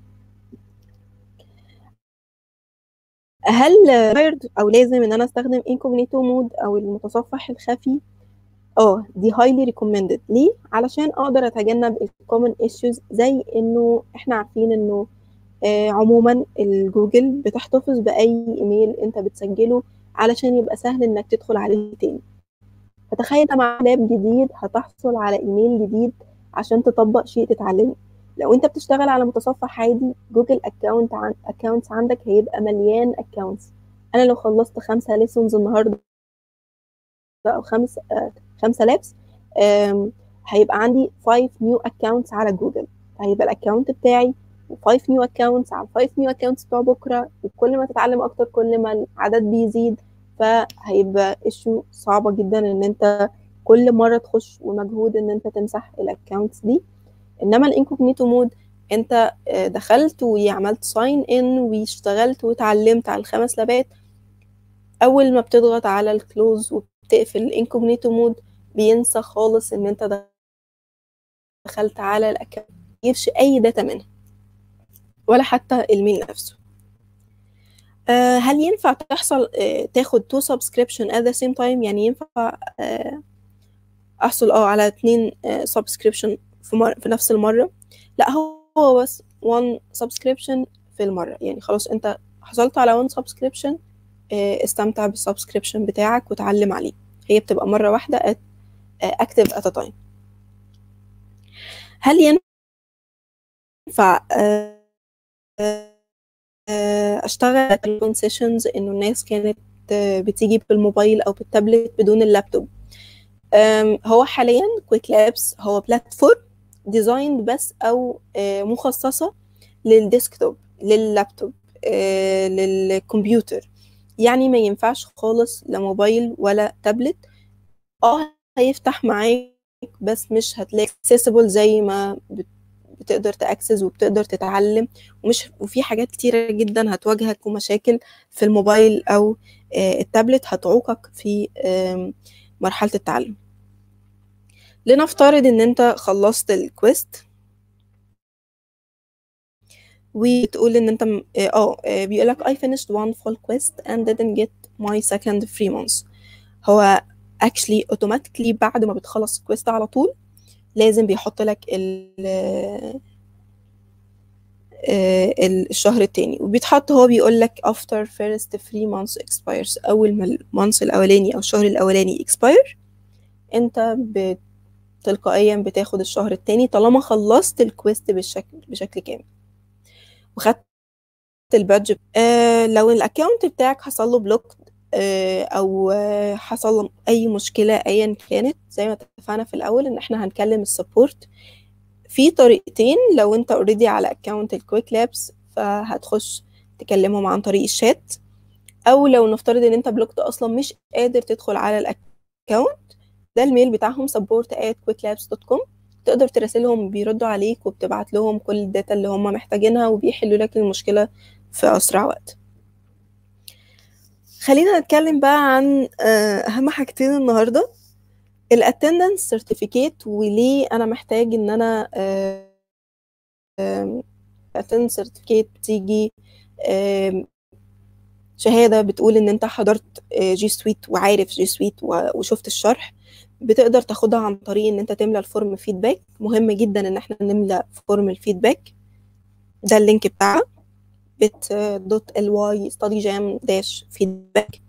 هل required او لازم ان انا استخدم incognito مود او المتصفح الخفي اه دي highly recommended ليه علشان اقدر اتجنب ال common issues زي انه احنا عارفين انه آه عموما الجوجل بتحتفظ باي ايميل انت بتسجله علشان يبقى سهل انك تدخل عليه تاني فتخيل مع لاب جديد هتحصل على ايميل جديد عشان تطبق شيء تتعلمه لو انت بتشتغل على متصفح عادي جوجل اكونت عن اكونتس عندك هيبقى مليان اكونتس انا لو خلصت خمسة ليسونز النهارده او خمس آه خمسة لابس هيبقى عندي 5 نيو اكونتس على جوجل هيبقى الاكونت بتاعي و5 نيو اكونتس على 5 نيو اكونتس بتوع بكره وكل ما تتعلم اكتر كل ما العدد بيزيد فهيبقى ايشو صعبه جدا ان انت كل مره تخش ومجهود ان انت تمسح الاكونتس دي انما الانكوجنيتو مود انت دخلت وعملت ساين ان واشتغلت واتعلمت على الخمس لابات اول ما بتضغط على الكلوز وبتقفل الانكوجنيتو مود بينسى خالص ان انت دخلت على الاكونت ميجيبش اي داتا منها ولا حتى الميل نفسه آه هل ينفع تحصل آه تاخد تو سبسكريبشن at the same time يعني ينفع آه احصل اه على اتنين سبسكريبشن في, مر... في نفس المرة لا هو بس one subscription في المرة يعني خلاص انت حصلت على one subscription استمتع بالسبسكريبشن بتاعك وتعلم عليه هي بتبقى مرة واحدة at, active at a time هل ينفع اشتغل تليفون سيشنز انه الناس كانت بتيجي بالموبايل او بالتابلت بدون اللابتوب هو حاليا كويك لابس هو بلاتفورم ديزاين بس او مخصصه للديسكتوب لللابتوب للكمبيوتر يعني ما ينفعش خالص لا موبايل ولا تابلت اه هيفتح معاك بس مش هتلاقي accessible زي ما وتقدر تاكسس وبتقدر تتعلم ومش وفي حاجات كتيره جدا هتواجهك ومشاكل في الموبايل او التابلت هتعوقك في مرحله التعلم لنفترض ان انت خلصت الكويست وتقول ان انت اه بيقول لك I finished one full quest and didn't get my second free months هو actually automatically بعد ما بتخلص الكويست على طول لازم بيحط لك ال الشهر التاني وبيتحط هو بيقول لك after first three months expires أول ما المانث الأولاني أو الشهر الأولاني expire أنت تلقائيا بتاخد الشهر التاني طالما خلصت الكويست بالشكل بشكل كامل وخدت البادج آه لو الاكونت بتاعك حصل له بلوك آه او آه حصل له اي مشكله ايا كانت زي ما اتفقنا في الاول ان احنا هنكلم السبورت في طريقتين لو انت اوريدي على اكونت الكويك لابس فهتخش تكلمهم عن طريق الشات او لو نفترض ان انت بلوكت اصلا مش قادر تدخل على الاكونت ده الميل بتاعهم support at quicklabs.com تقدر تراسلهم بيردوا عليك وبتبعت لهم كل الداتا اللي هم محتاجينها وبيحلوا لك المشكلة في أسرع وقت خلينا نتكلم بقى عن أهم حاجتين النهاردة الاتندنس سيرتيفيكيت وليه أنا محتاج إن أنا attendance سيرتيفيكيت بتيجي شهادة بتقول إن أنت حضرت جي سويت وعارف جي سويت وشفت الشرح بتقدر تاخدها عن طريق ان انت تملى الفورم فيدباك مهم جدا ان احنا نملى فورم الفيدباك ده اللينك بتاعها بت دوت ال واي ستادي جام داش فيدباك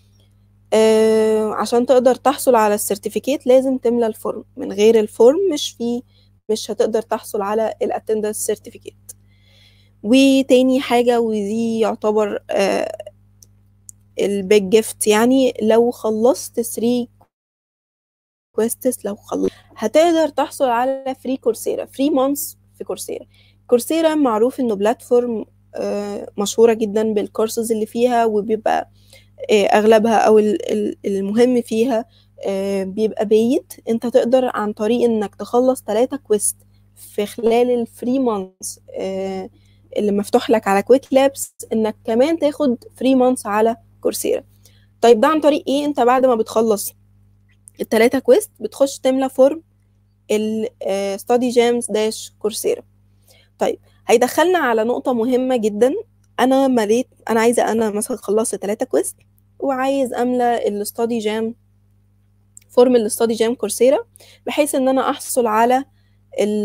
عشان تقدر تحصل على السيرتيفيكيت لازم تملى الفورم من غير الفورم مش في مش هتقدر تحصل على الاتندنس سيرتيفيكيت وتاني حاجة ودي يعتبر آه البيج جيفت يعني لو خلصت 3 كويستس لو خلص هتقدر تحصل على فري كورسيرا فري مانثs في كورسيرا كورسيرا معروف انه بلاتفورم مشهورة جدا بالكورسز اللي فيها وبيبقى اغلبها او المهم فيها بيبقى بيت انت تقدر عن طريق انك تخلص ثلاثة كويست في خلال الفري مانثs اللي مفتوح لك على كويك لابس انك كمان تاخد فري مانثs على كورسيرا طيب ده عن طريق ايه انت بعد ما بتخلص التلاتة كويست بتخش تملى فورم الستادي جامز داش كورسيرا طيب هيدخلنا على نقطة مهمة جدا أنا مليت أنا عايزة أنا مثلا خلصت تلاتة كويست وعايز أملى الستادي جام فورم الستادي جام كورسيرا بحيث إن أنا أحصل على ال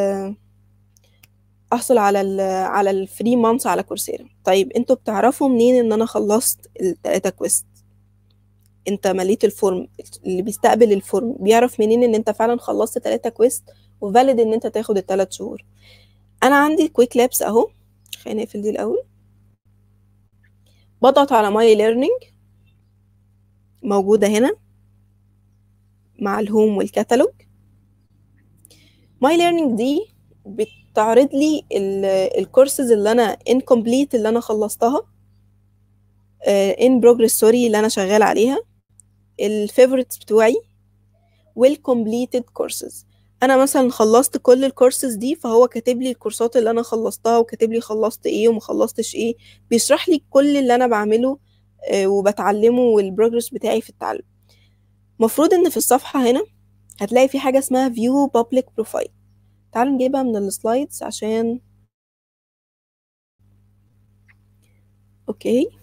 أحصل على ال على الفري مانثs على كورسيرا طيب انتوا بتعرفوا منين إن أنا خلصت التلاتة كويست انت مليت الفورم اللي بيستقبل الفورم بيعرف منين ان انت فعلا خلصت تلاتة كويست وفالid ان انت تاخد التلات شهور انا عندي كويك لابس اهو خلينا نقفل دي الاول بضغط على ماي ليرنينج موجودة هنا مع الهوم والكتالوج ماي ليرنينج دي بتعرض لي الكورسز اللي انا incomplete اللي انا خلصتها ان بروجرس سوري اللي انا شغال عليها الفيفوريتس بتوعي والكومبليتد كورسز انا مثلا خلصت كل الكورسز دي فهو كاتب لي الكورسات اللي انا خلصتها وكاتب لي خلصت ايه وما خلصتش ايه بيشرح لي كل اللي انا بعمله وبتعلمه والبروجرس بتاعي في التعلم مفروض ان في الصفحة هنا هتلاقي في حاجة اسمها view public profile تعالوا نجيبها من السلايدز عشان اوكي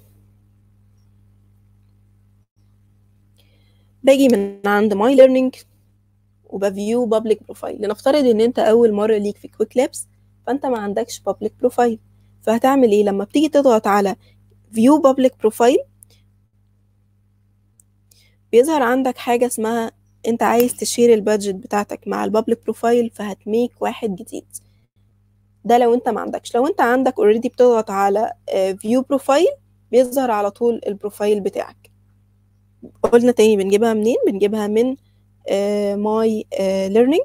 باجي من عند ماي ليرنينج وبفيو بابليك بروفايل لنفترض ان انت اول مره ليك في كويك لابس فانت ما عندكش بابليك بروفايل فهتعمل ايه لما بتيجي تضغط على فيو بابليك بروفايل بيظهر عندك حاجه اسمها انت عايز تشير البادجت بتاعتك مع البابليك بروفايل فهتميك واحد جديد ده لو انت ما عندكش لو انت عندك اوريدي بتضغط على فيو بروفايل بيظهر على طول البروفايل بتاعك قلنا تاني بنجيبها منين بنجيبها من ماي ليرنينج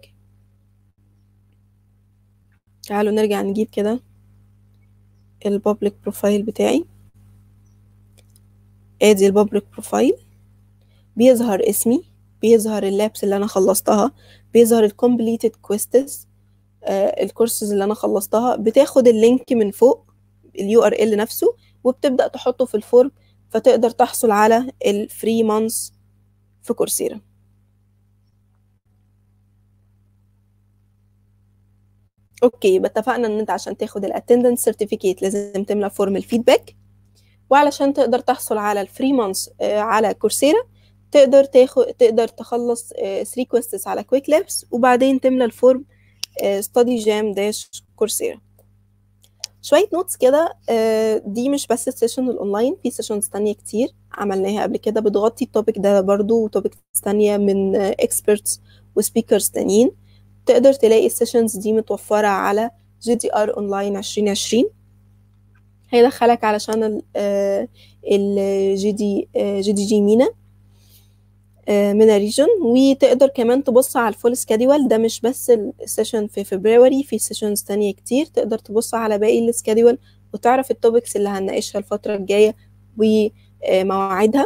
تعالوا نرجع نجيب كده البابليك بروفايل بتاعي ادي البابليك بروفايل بيظهر اسمي بيظهر اللابس اللي انا خلصتها بيظهر الكومبليتد كويستس الكورسز اللي انا خلصتها بتاخد اللينك من فوق اليو ار ال نفسه وبتبدا تحطه في الفورم فتقدر تحصل على الفري مانثs في كورسيرا اوكي يبقى اتفقنا ان انت عشان تاخد الاتندنس سيرتيفيكيت لازم تملى فورم الفيدباك وعلشان تقدر تحصل على الفري مانثs على كورسيرا تقدر تاخد تقدر تخلص 3 كويستس على كويك لابس وبعدين تملى الفورم ستادي جام داش كورسيرا شوية نوتس كده دي مش بس السيشن الاونلاين في سيشنز تانية كتير عملناها قبل كده بتغطي التوبيك ده برضو وتوبيكس تانية من اكسبرتس وسبيكرز تانيين تقدر تلاقي السيشنز دي متوفرة على جي دي ار اونلاين 2020 هيدخلك علشان الجي دي جي دي جي مينا من الريجن وتقدر كمان تبص على الفول سكادول ده مش بس السيشن في فبراير في سيشنز تانية كتير تقدر تبص على باقي السكادول وتعرف التوبكس اللي هنناقشها الفترة الجاية ومواعيدها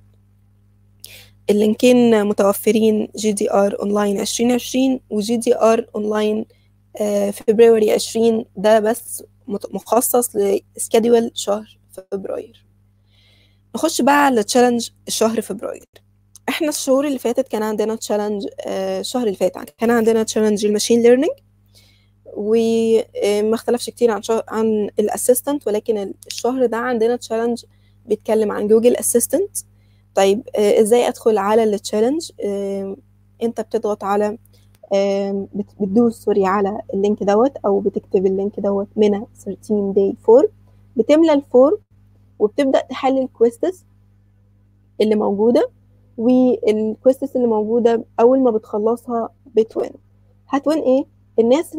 اللينكين متوفرين جي دي ار اونلاين 2020 وجي دي ار اونلاين فبراير 20 ده بس مخصص لسكادول شهر فبراير نخش بقى على تشالنج شهر فبراير احنا الشهور اللي فاتت كان عندنا تشالنج الشهر اللي فات كان عندنا تشالنج الماشين ليرنينج وما اختلفش كتير عن شهر عن الاسيستنت ولكن الشهر ده عندنا تشالنج بيتكلم عن جوجل اسيستنت طيب ازاي ادخل على التشالنج انت بتضغط على بتدوس سوري على اللينك دوت او بتكتب اللينك دوت من 13 داي فورم بتملى الفورم وبتبدا تحل الكويستس اللي موجوده والكويستس اللي موجودة أول ما بتخلصها بتوين هتوين إيه؟ الناس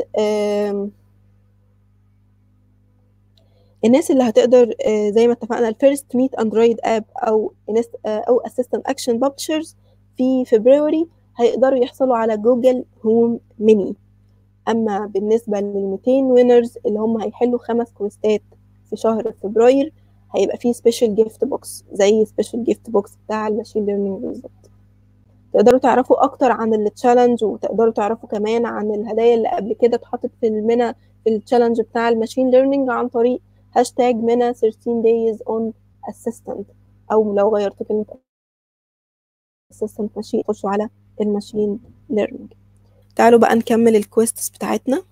الناس اللي هتقدر زي ما اتفقنا الفيرست ميت اندرويد اب او ناس او اسيستنت اكشن ببلشرز في فبراير هيقدروا يحصلوا على جوجل هوم ميني اما بالنسبه لل 200 وينرز اللي هم هيحلوا خمس كويستات في شهر فبراير هيبقى فيه سبيشال جيفت بوكس زي سبيشال جيفت بوكس بتاع الماشين ليرنينج بالظبط تقدروا تعرفوا اكتر عن التشالنج وتقدروا تعرفوا كمان عن الهدايا اللي قبل كده اتحطت في المنى في التشالنج بتاع الماشين ليرنينج عن طريق هاشتاج منى 13 days on assistant او لو غيرت كلمه assistant ماشين خشوا على الماشين ليرنينج تعالوا بقى نكمل الكويستس بتاعتنا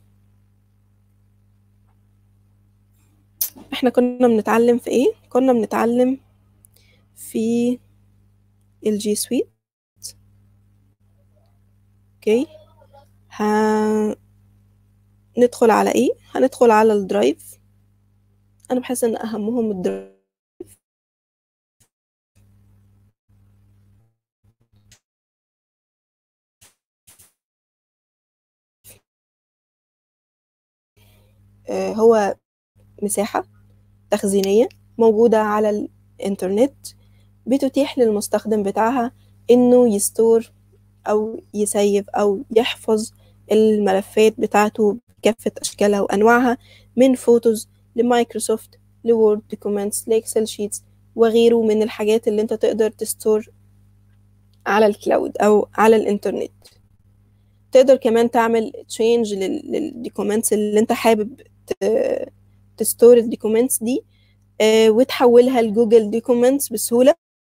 احنا كنا بنتعلم في ايه كنا بنتعلم في الجي سويت اوكي هندخل على ايه هندخل على الدرايف انا بحس ان اهمهم الدرايف آه هو مساحة تخزينية موجودة على الإنترنت بتتيح للمستخدم بتاعها إنه يستور أو يسيف أو يحفظ الملفات بتاعته بكافة أشكالها وأنواعها من فوتوز لمايكروسوفت لوورد دوكيومنتس لإكسل شيتس وغيره من الحاجات اللي أنت تقدر تستور على الكلاود أو على الإنترنت تقدر كمان تعمل تشينج للدوكيومنتس اللي أنت حابب تستور الدوكيومنتس دي آه وتحولها لجوجل دوكيومنتس بسهولة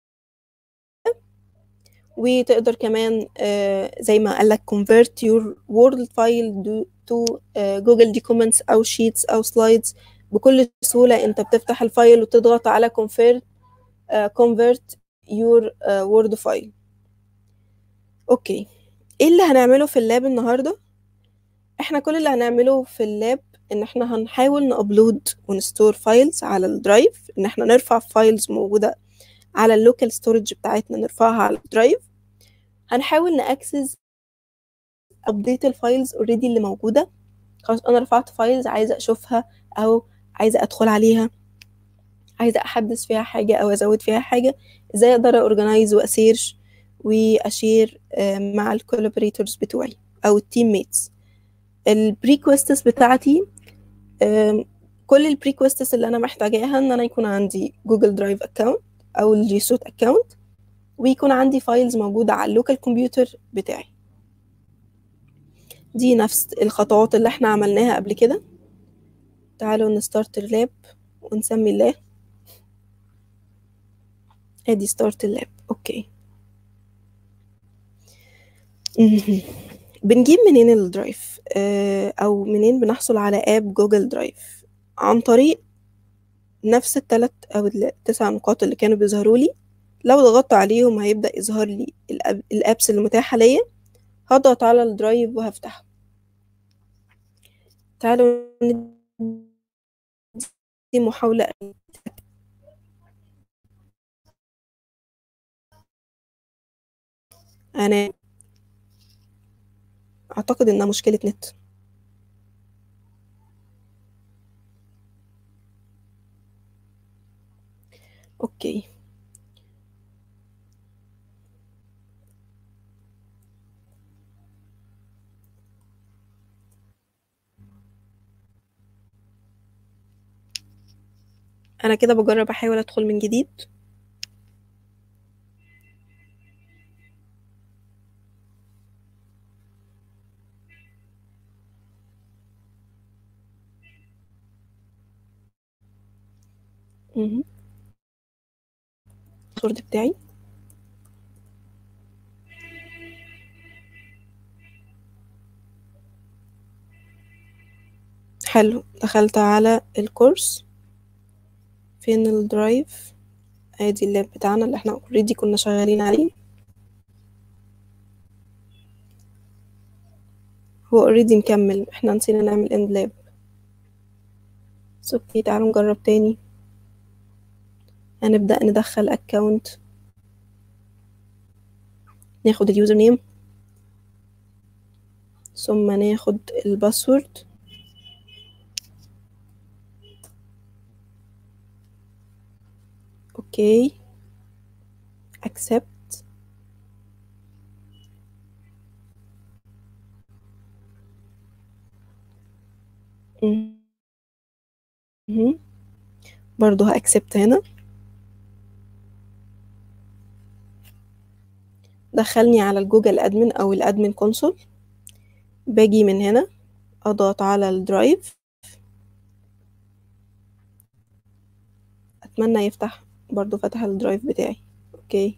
وتقدر كمان آه زي ما قالك convert your word file to آه جوجل documents أو sheets أو slides بكل سهولة أنت بتفتح الفايل وتضغط على convert convert your word file أوكي إيه اللي هنعمله في اللاب النهاردة؟ إحنا كل اللي هنعمله في اللاب ان احنا هنحاول نابلود ونستور فايلز على الدرايف ان احنا نرفع فايلز موجوده على اللوكال ستورج بتاعتنا نرفعها على الدرايف هنحاول ناكسس ابديت الفايلز اوريدي اللي موجوده خلاص انا رفعت فايلز عايزه اشوفها او عايزه ادخل عليها عايزه احدث فيها حاجه او ازود فيها حاجه ازاي اقدر اورجنايز واسيرش واشير مع الكولابوريتورز بتوعي او التيم ميتس البريكويستس بتاعتي كل البريكويستس اللي انا محتاجاها ان انا يكون عندي جوجل درايف اكونت او الجي سوت اكونت ويكون عندي فايلز موجوده على اللوكال كمبيوتر بتاعي دي نفس الخطوات اللي احنا عملناها قبل كده تعالوا نستارت اللاب ونسمي الله ادي ستارت اللاب اوكي بنجيب منين الدرايف آه او منين بنحصل على اب جوجل درايف عن طريق نفس الثلاث او التسع نقاط اللي كانوا بيظهروا لي لو ضغطت عليهم هيبدأ يظهر لي الأب... الابس المتاحة ليا هضغط على الدرايف وهفتحه تعالوا ندي محاولة أنا أعتقد إنها مشكلة نت أوكي أنا كده بجرب أحاول أدخل من جديد الباسورد بتاعي حلو دخلت على الكورس فين الدرايف ادي اللاب بتاعنا اللي احنا اوريدي كنا شغالين عليه هو اوريدي مكمل احنا نسينا نعمل اند لاب اوكي تعالوا نجرب تاني هنبدأ ندخل اكونت ناخد اليوزر نيم ثم ناخد الباسورد اوكي accept مهم. برضو هأكسبت هنا دخلني على الجوجل ادمن او الادمن كونسول باجي من هنا اضغط على الدرايف اتمنى يفتح برضو فتح الدرايف بتاعي اوكي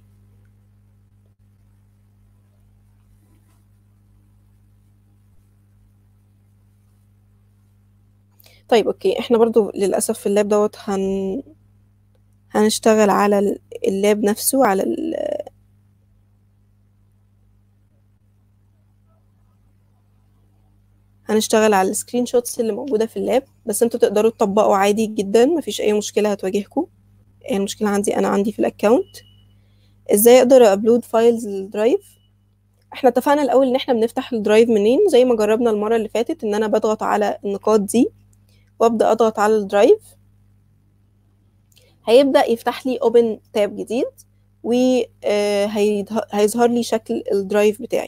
طيب اوكي احنا برضو للاسف في اللاب دوت هن هنشتغل على اللاب نفسه على ال... هنشتغل على السكرين شوتس اللي موجودة في اللاب بس انتوا تقدروا تطبقوا عادي جدا مفيش اي مشكلة هتواجهكم يعني المشكلة عندي انا عندي في الاكونت ازاي اقدر ابلود فايلز للدرايف احنا اتفقنا الاول ان احنا بنفتح الدرايف منين زي ما جربنا المرة اللي فاتت ان انا بضغط على النقاط دي وابدا اضغط على الدرايف هيبدا يفتح لي اوبن تاب جديد وهيظهر لي شكل الدرايف بتاعي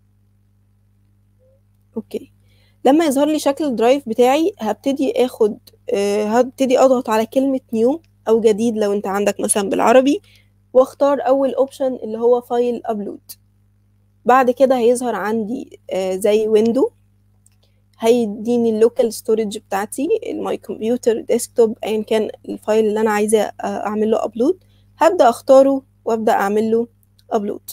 اوكي لما يظهر لي شكل الدرايف بتاعي هبتدي اخد هبتدي اضغط على كلمة نيو او جديد لو انت عندك مثلا بالعربي واختار اول اوبشن اللي هو فايل ابلود بعد كده هيظهر عندي زي ويندو هيديني اللوكال ستورج بتاعتي الماي كمبيوتر ديسكتوب ايا كان الفايل اللي انا عايزه اعمل له ابلود هبدا اختاره وابدا اعمل له ابلود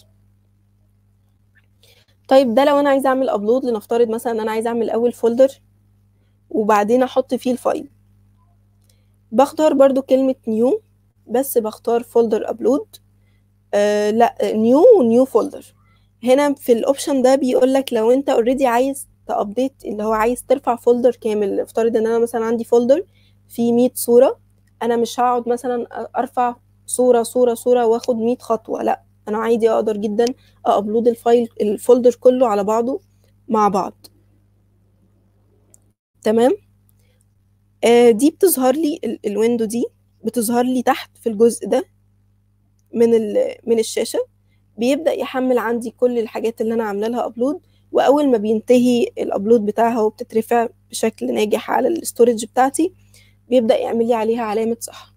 طيب ده لو انا عايزه اعمل ابلود لنفترض مثلا ان انا عايزه اعمل اول فولدر وبعدين احط فيه الفايل بختار برضو كلمه نيو بس بختار فولدر ابلود آه لا نيو ونيو فولدر هنا في الاوبشن ده بيقول لك لو انت اوريدي عايز تابديت اللي هو عايز ترفع فولدر كامل افترض ان انا مثلا عندي فولدر فيه 100 صوره انا مش هقعد مثلا ارفع صوره صوره صوره واخد 100 خطوه لا انا عادي اقدر جدا ابلود الفايل الفولدر كله على بعضه مع بعض تمام آه دي بتظهر لي الويندو دي بتظهر لي تحت في الجزء ده من من الشاشه بيبدا يحمل عندي كل الحاجات اللي انا عامله لها ابلود واول ما بينتهي الابلود بتاعها وبتترفع بشكل ناجح على الاستورج بتاعتي بيبدا يعمل لي عليها علامه صح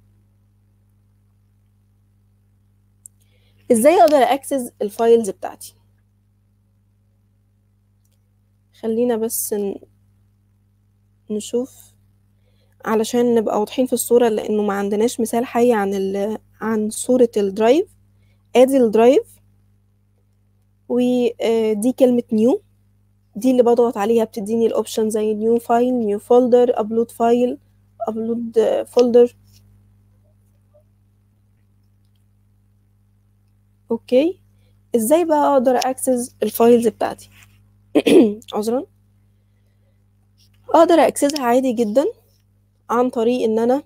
ازاي اقدر اكسس الفايلز بتاعتي خلينا بس نشوف علشان نبقى واضحين في الصورة لأنه ما عندناش مثال حي عن ال عن صورة الدرايف ادي الدرايف ودي كلمة نيو دي اللي بضغط عليها بتديني الاوبشن زي نيو فايل نيو فولدر ابلود فايل ابلود فولدر اوكي ازاي بقى اقدر اكسس الفايلز بتاعتي عذرا اقدر اكسسها عادي جدا عن طريق ان انا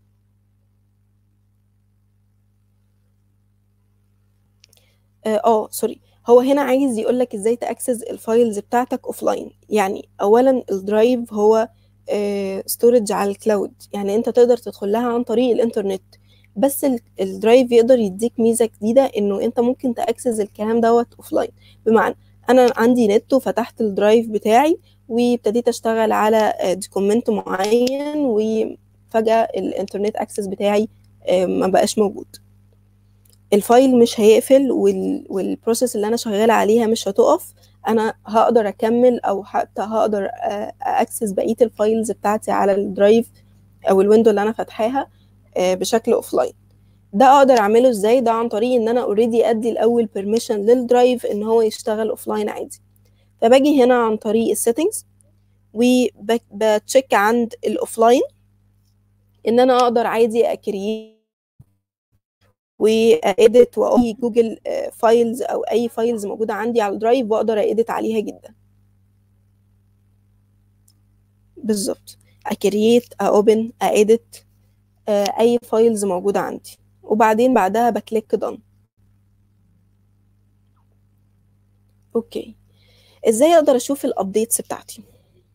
اه سوري هو هنا عايز يقولك ازاي تاكسس الفايلز بتاعتك اوفلاين يعني اولا الدرايف هو ستورج على الكلاود يعني انت تقدر تدخل لها عن طريق الانترنت بس الدرايف يقدر يديك ميزه جديده انه انت ممكن تاكسس الكلام دوت اوفلاين بمعنى انا عندي نت وفتحت الدرايف بتاعي وابتديت اشتغل على دوكيمنت معين وفجاه الانترنت اكسس بتاعي ما بقاش موجود الفايل مش هيقفل وال... والبروسيس اللي انا شغاله عليها مش هتقف انا هقدر اكمل او حتى هقدر اكسس بقيه الفايلز بتاعتي على الدرايف او الويندو اللي انا فاتحاها بشكل اوفلاين ده اقدر اعمله ازاي ده عن طريق ان انا اوريدي ادي الاول بيرميشن للدرايف ان هو يشتغل اوفلاين عادي فباجي هنا عن طريق السيتنجز وبتشيك عند الاوفلاين ان انا اقدر عادي اكريت واديت واي جوجل فايلز او اي فايلز موجوده عندي على الدرايف واقدر اديت عليها جدا بالظبط اكريت اوبن اديت اي فايلز موجوده عندي وبعدين بعدها بكليك دون اوكي ازاي اقدر اشوف الابديتس بتاعتي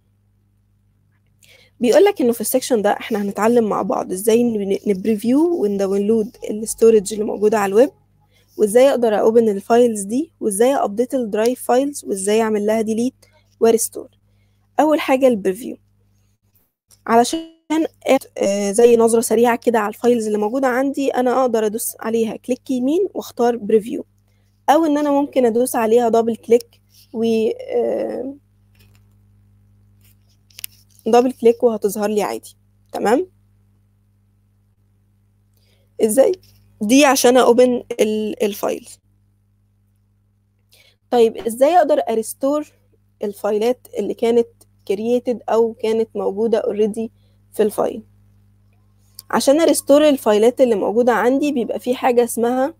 بيقول لك انه في السكشن ده احنا هنتعلم مع بعض ازاي نبريفيو ونداونلود الستورج اللي موجوده على الويب وازاي اقدر اوبن الفايلز دي وازاي ابديت الدرايف فايلز وازاي اعمل لها ديليت وريستور اول حاجه البريفيو علشان زي نظره سريعه كده على الفايلز اللي موجوده عندي انا اقدر ادوس عليها كليك يمين واختار بريفيو او ان انا ممكن ادوس عليها دبل كليك و دبل كليك وهتظهر لي عادي تمام ازاي دي عشان اوبن الفايل طيب ازاي اقدر اريستور الفايلات اللي كانت كرييتد او كانت موجوده اوريدي في الفايل عشان اريستور الفايلات اللي موجوده عندي بيبقى في حاجه اسمها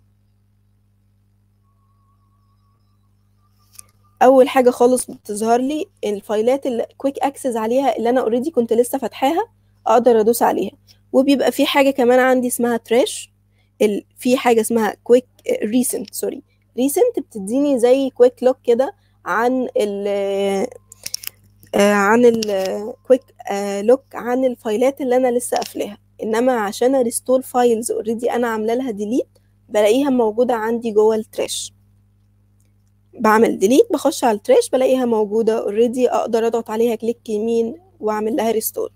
اول حاجه خالص بتظهر لي الفايلات اللي كويك اكسس عليها اللي انا اوريدي كنت لسه فاتحاها اقدر ادوس عليها وبيبقى في حاجه كمان عندي اسمها تراش ال... في حاجه اسمها كويك ريسنت سوري ريسنت بتديني زي كويك لوك كده عن ال آه عن الكويك آه لوك عن الفايلات اللي انا لسه قافلاها انما عشان اريستور فايلز اوريدي انا عامله لها ديليت بلاقيها موجوده عندي جوه التراش بعمل ديليت بخش على التراش بلاقيها موجودة اوريدي اقدر اضغط عليها كليك يمين واعمل لها ريستور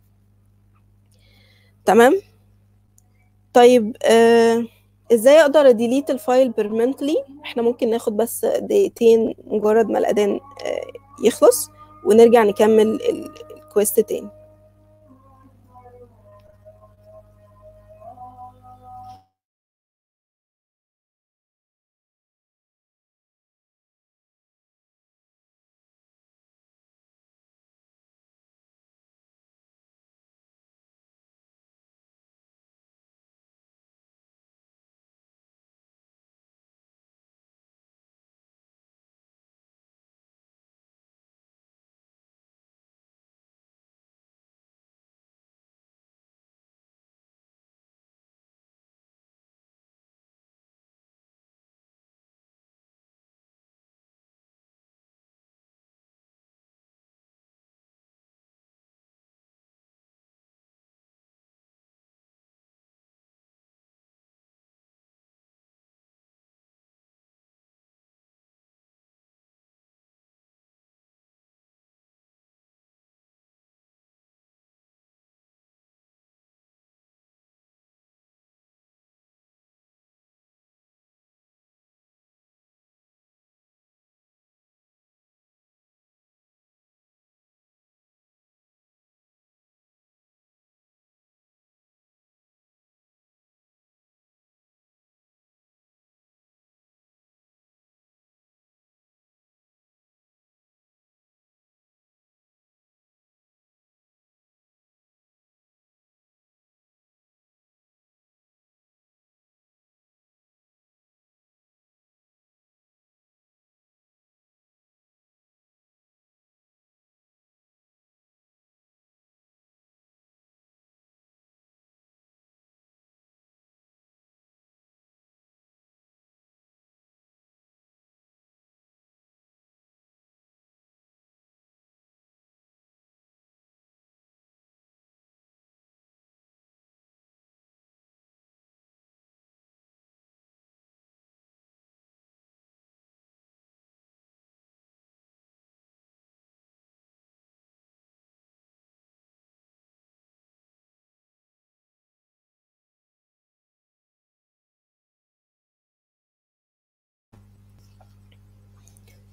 تمام طيب آه ازاي اقدر اديليت الفايل بيرمنتلي احنا ممكن ناخد بس دقيقتين مجرد ما الاذان آه يخلص ونرجع نكمل الكويست تاني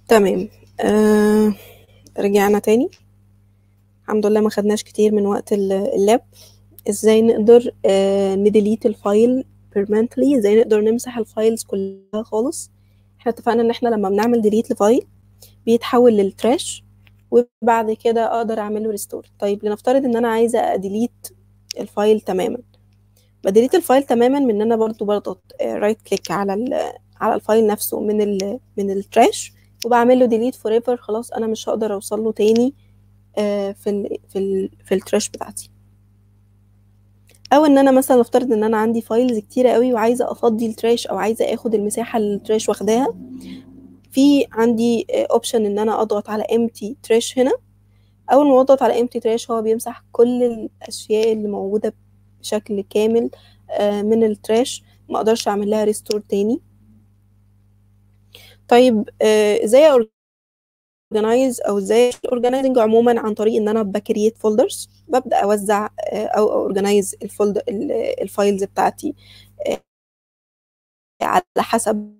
تمام آه رجعنا تاني الحمد لله ما خدناش كتير من وقت اللاب ازاي نقدر آه نديليت الفايل permanently ازاي نقدر نمسح الفايلز كلها خالص احنا اتفقنا ان احنا لما بنعمل ديليت لفايل بيتحول للتراش وبعد كده اقدر اعمله ريستور طيب لنفترض ان انا عايزه اديليت الفايل تماما بديليت الفايل تماما من ان انا برضو بضغط رايت كليك على على الفايل نفسه من ال من التراش وبعمل له ديليت فور ايفر خلاص انا مش هقدر اوصل له تاني في ال في ال في التراش بتاعتي او ان انا مثلا نفترض ان انا عندي فايلز كتيره قوي وعايزه افضي التراش او عايزه اخد المساحه اللي التراش واخداها في عندي اوبشن ان انا اضغط على empty trash هنا اول ما اضغط على empty trash هو بيمسح كل الاشياء اللي موجوده بشكل كامل من التراش ما اقدرش اعمل لها ريستور تاني طيب ازاي اورجنايز او ازاي الاورجنايزنج عموما عن طريق ان انا بكريت فولدرز ببدا اوزع او اورجنايز الفولدر الفايلز بتاعتي على حسب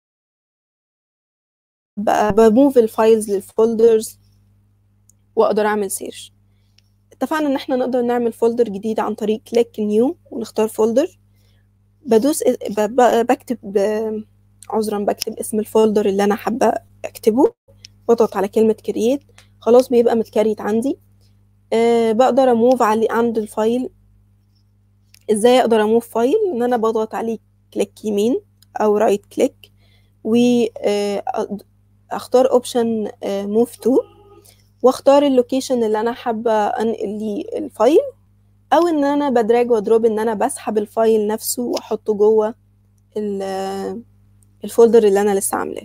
بموف الفايلز للفولدرز واقدر اعمل سيرش اتفقنا ان احنا نقدر نعمل فولدر جديد عن طريق كليك نيو ونختار فولدر بدوس بكتب عذرا بكتب اسم الفولدر اللي انا حابه اكتبه بضغط على كلمه كرييت خلاص بيبقى متكريت عندي أه بقدر اموف علي عند الفايل ازاي اقدر اموف فايل ان انا بضغط عليه كليك يمين او رايت كليك و اختار اوبشن موف تو واختار اللوكيشن اللي انا حابه انقل ليه الفايل او ان انا بدراج وادروب ان انا بسحب الفايل نفسه واحطه جوه الفولدر اللي انا لسه عاملاه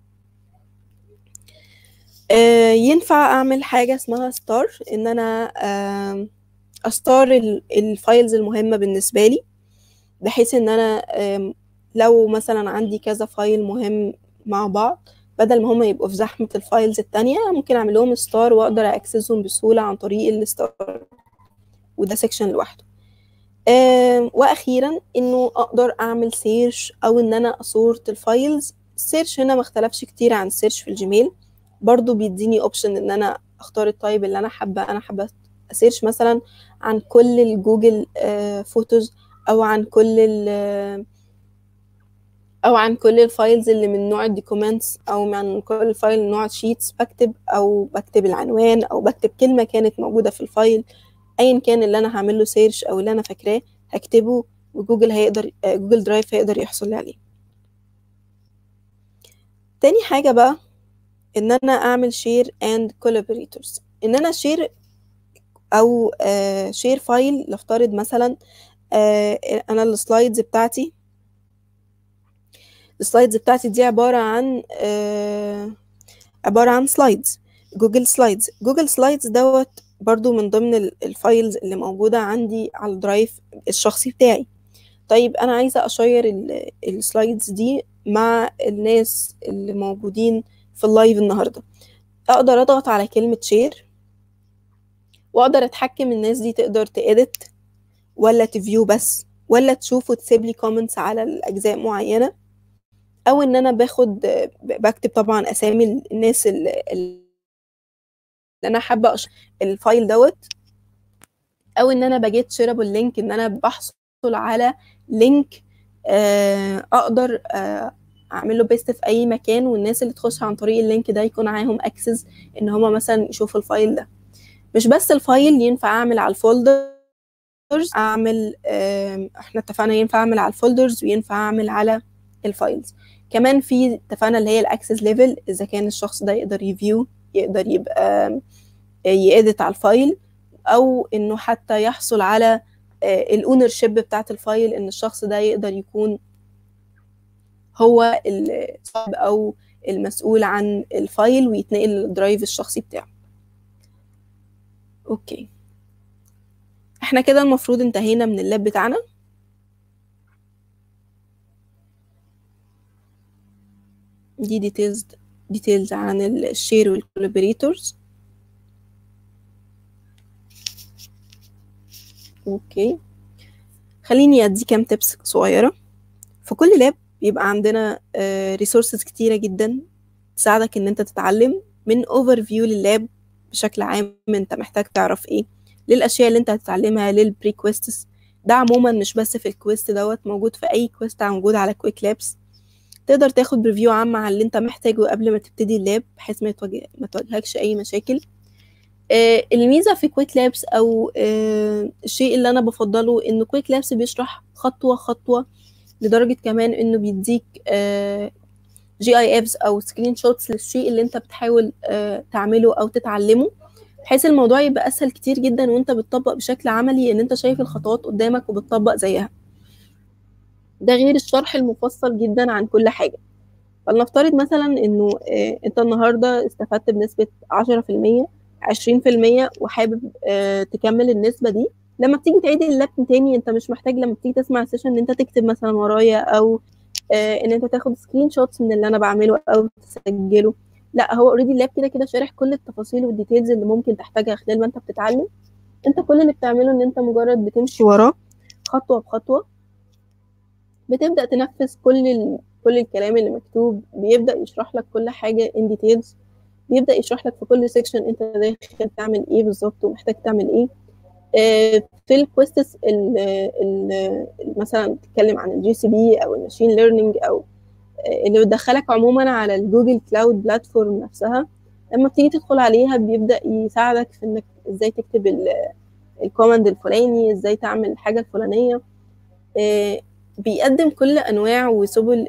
آه ينفع اعمل حاجه اسمها ستار ان انا آه استار الفايلز المهمه بالنسبه لي بحيث ان انا آه لو مثلا عندي كذا فايل مهم مع بعض بدل ما هما يبقوا في زحمة الفايلز التانية ممكن أعمل لهم ستار وأقدر أكسسهم بسهولة عن طريق الستار وده سيكشن لوحده آه وأخيرا إنه أقدر أعمل سيرش أو إن أنا أسورت الفايلز السيرش هنا ما اختلفش كتير عن السيرش في الجيميل برضو بيديني اوبشن إن أنا أختار التايب اللي أنا حابة أنا حابة أسيرش مثلا عن كل الجوجل آه فوتوز أو عن كل ال او عن كل الفايلز اللي من نوع الدوكيومنتس او عن كل فايل من نوع شيتس بكتب او بكتب العنوان او بكتب كلمه كانت موجوده في الفايل ايا كان اللي انا هعمل له سيرش او اللي انا فاكراه هكتبه وجوجل هيقدر جوجل درايف هيقدر يحصل لي عليه تاني حاجه بقى ان انا اعمل شير اند كولابوريتورز ان انا شير او شير فايل نفترض مثلا انا السلايدز بتاعتي السلايدز بتاعتي دي عبارة عن آه عبارة عن سلايدز جوجل سلايدز جوجل سلايدز دوت برضو من ضمن الفايلز اللي موجودة عندي على الدرايف الشخصي بتاعي طيب أنا عايزة أشير السلايدز دي مع الناس اللي موجودين في اللايف النهاردة أقدر أضغط على كلمة شير وأقدر أتحكم الناس دي تقدر تإدت ولا تفيو بس ولا تشوف وتسيب لي كومنتس على الأجزاء معينة او ان انا باخد بكتب طبعا اسامي الناس اللي, اللي انا حابه الفايل دوت او ان انا بجيت شيرابل لينك ان انا بحصل على لينك اقدر اعمل له بيست في اي مكان والناس اللي تخش عن طريق اللينك ده يكون معاهم اكسس ان هما مثلا يشوفوا الفايل ده مش بس الفايل ينفع اعمل على الفولدرز اعمل احنا اتفقنا ينفع اعمل على الفولدرز وينفع اعمل على الفايلز كمان في اتفقنا اللي هي الاكسس ليفل اذا كان الشخص ده يقدر يفيو يقدر يبقى يأدت على الفايل او انه حتى يحصل على الاونر شيب بتاعت الفايل ان الشخص ده يقدر يكون هو الصاحب او المسؤول عن الفايل ويتنقل للدرايف الشخصي بتاعه اوكي احنا كده المفروض انتهينا من اللاب بتاعنا دي ديتيلز ديتيلز عن الشير والكولابوريتورز اوكي خليني ادي كام تبس صغيره في كل لاب بيبقى عندنا ريسورسز كتيره جدا تساعدك ان انت تتعلم من اوفر فيو لللاب بشكل عام انت محتاج تعرف ايه للاشياء اللي انت هتتعلمها للبري كويستس ده عموما مش بس في الكويست دوت موجود في اي كويست موجود على كويك لابس تقدر تاخد ريفيو عام على اللي انت محتاجه قبل ما تبتدي اللاب بحيث ما يتواجه ما تواجهكش اي مشاكل آه الميزه في كويك لابس او آه الشيء اللي انا بفضله انه كويك لابس بيشرح خطوه خطوه لدرجه كمان انه بيديك آه جي اي افز او سكرين شوتس للشيء اللي انت بتحاول آه تعمله او تتعلمه بحيث الموضوع يبقى اسهل كتير جدا وانت بتطبق بشكل عملي ان انت شايف الخطوات قدامك وبتطبق زيها ده غير الشرح المفصل جدا عن كل حاجه فلنفترض مثلا انه آه انت النهارده استفدت بنسبه 10% 20% وحابب آه تكمل النسبه دي لما بتيجي تعيد اللاب تاني انت مش محتاج لما بتيجي تسمع السيشن ان انت تكتب مثلا ورايا او آه ان انت تاخد سكرين شوتس من اللي انا بعمله او تسجله لا هو اوريدي اللاب كده كده شارح كل التفاصيل والديتيلز اللي ممكن تحتاجها خلال ما انت بتتعلم انت كل اللي بتعمله ان انت مجرد بتمشي وراه خطوه بخطوه بتبدا تنفذ كل ال... كل الكلام اللي مكتوب بيبدا يشرح لك كل حاجه ان ديتيلز بيبدا يشرح لك في كل سيكشن انت داخل تعمل ايه بالظبط ومحتاج تعمل ايه آه في الكويستس مثلا تتكلم عن الجي سي بي او الماشين ليرنينج او اللي بتدخلك عموما على الجوجل كلاود بلاتفورم نفسها لما بتيجي تدخل عليها بيبدا يساعدك في انك ازاي تكتب الكوماند الفلاني ازاي تعمل الحاجه الفلانيه بيقدم كل انواع وسبل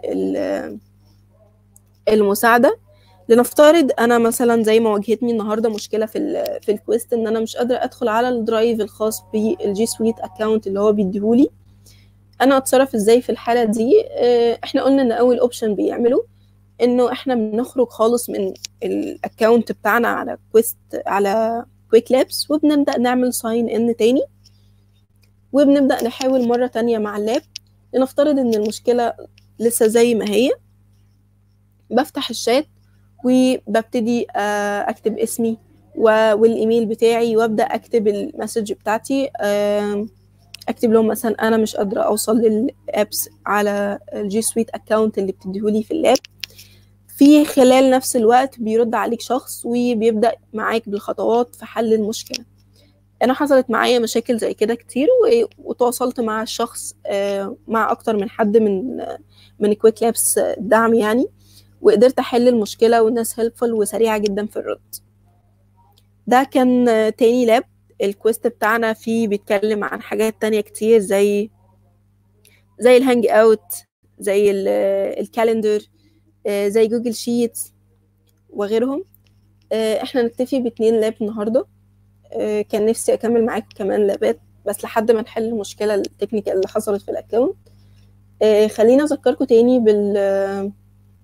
المساعده لنفترض انا مثلا زي ما واجهتني النهارده مشكله في في الكويست ان انا مش قادره ادخل على الدرايف الخاص بالجي سويت اكونت اللي هو بيديهولي انا اتصرف ازاي في الحاله دي احنا قلنا ان اول اوبشن بيعمله انه احنا بنخرج خالص من الاكونت بتاعنا على كويست على كويك لابس وبنبدا نعمل ساين ان تاني وبنبدا نحاول مره تانية مع اللاب لنفترض ان المشكله لسه زي ما هي بفتح الشات وببتدي اكتب اسمي والايميل بتاعي وابدا اكتب المسج بتاعتي اكتب لهم مثلا انا مش قادره اوصل للابس على الجي سويت اكونت اللي بتديهولي في اللاب في خلال نفس الوقت بيرد عليك شخص وبيبدا معاك بالخطوات في حل المشكله انا حصلت معايا مشاكل زي كده كتير وتواصلت مع الشخص مع اكتر من حد من من كويك لابس دعم يعني وقدرت احل المشكله والناس هيلفول وسريعه جدا في الرد ده كان تاني لاب الكويست بتاعنا فيه بيتكلم عن حاجات تانية كتير زي زي الهانج اوت زي الكالندر زي جوجل شيتس وغيرهم احنا نكتفي باتنين لاب النهارده كان نفسي اكمل معاكم كمان لابات بس لحد ما نحل المشكله التكنيكال اللي حصلت في الاكونت خلينا اذكركم تاني بال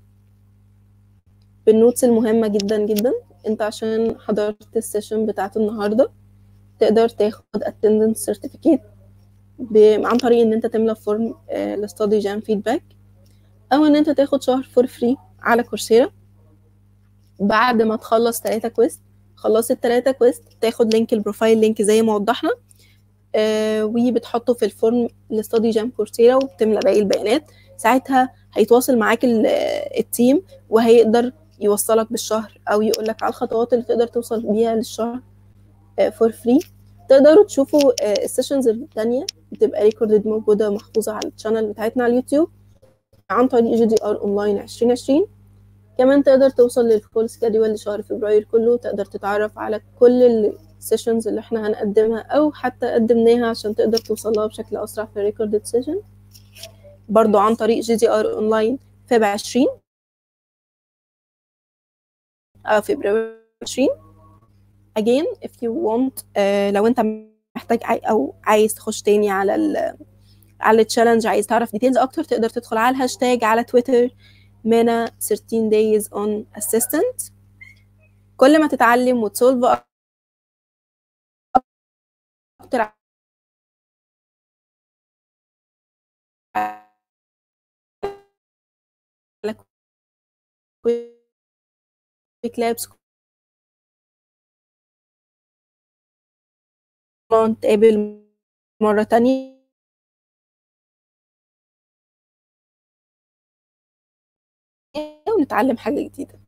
بالنوتس المهمه جدا جدا انت عشان حضرت السيشن بتاعت النهارده تقدر تاخد attendance certificate عن طريق ان انت تملى فورم لستادي جام فيدباك او ان انت تاخد شهر فور فري على كورسيرا بعد ما تخلص تلاتة كويست خلصت التلاتة كويست تاخد لينك البروفايل لينك زي ما وضحنا آه وبتحطه في الفورم لستادي جام كورسيرا وبتملى باقي البيانات ساعتها هيتواصل معاك التيم وهيقدر يوصلك بالشهر او يقولك على الخطوات اللي تقدر توصل بيها للشهر فور فري تقدروا تشوفوا السيشنز التانية بتبقى ريكوردد موجودة محفوظة على الشانل بتاعتنا على اليوتيوب عن طريق جي دي ار اونلاين 2020 كمان تقدر توصل للفول سكادول لشهر فبراير كله تقدر تتعرف على كل السيشنز اللي احنا هنقدمها او حتى قدمناها عشان تقدر توصل لها بشكل اسرع في الريكوردد سيشن برضو عن طريق جي دي ار اونلاين فب 20 او فبراير 20 again if you want uh, لو انت محتاج عاي او عايز تخش تاني على ال على التشالنج عايز تعرف ديتيلز اكتر تقدر تدخل على الهاشتاج على تويتر منا 13 days on assistant كل ما تتعلم وتسولف اكتر على كويك لابس نتقابل مرة تانية ونتعلم حاجة جديدة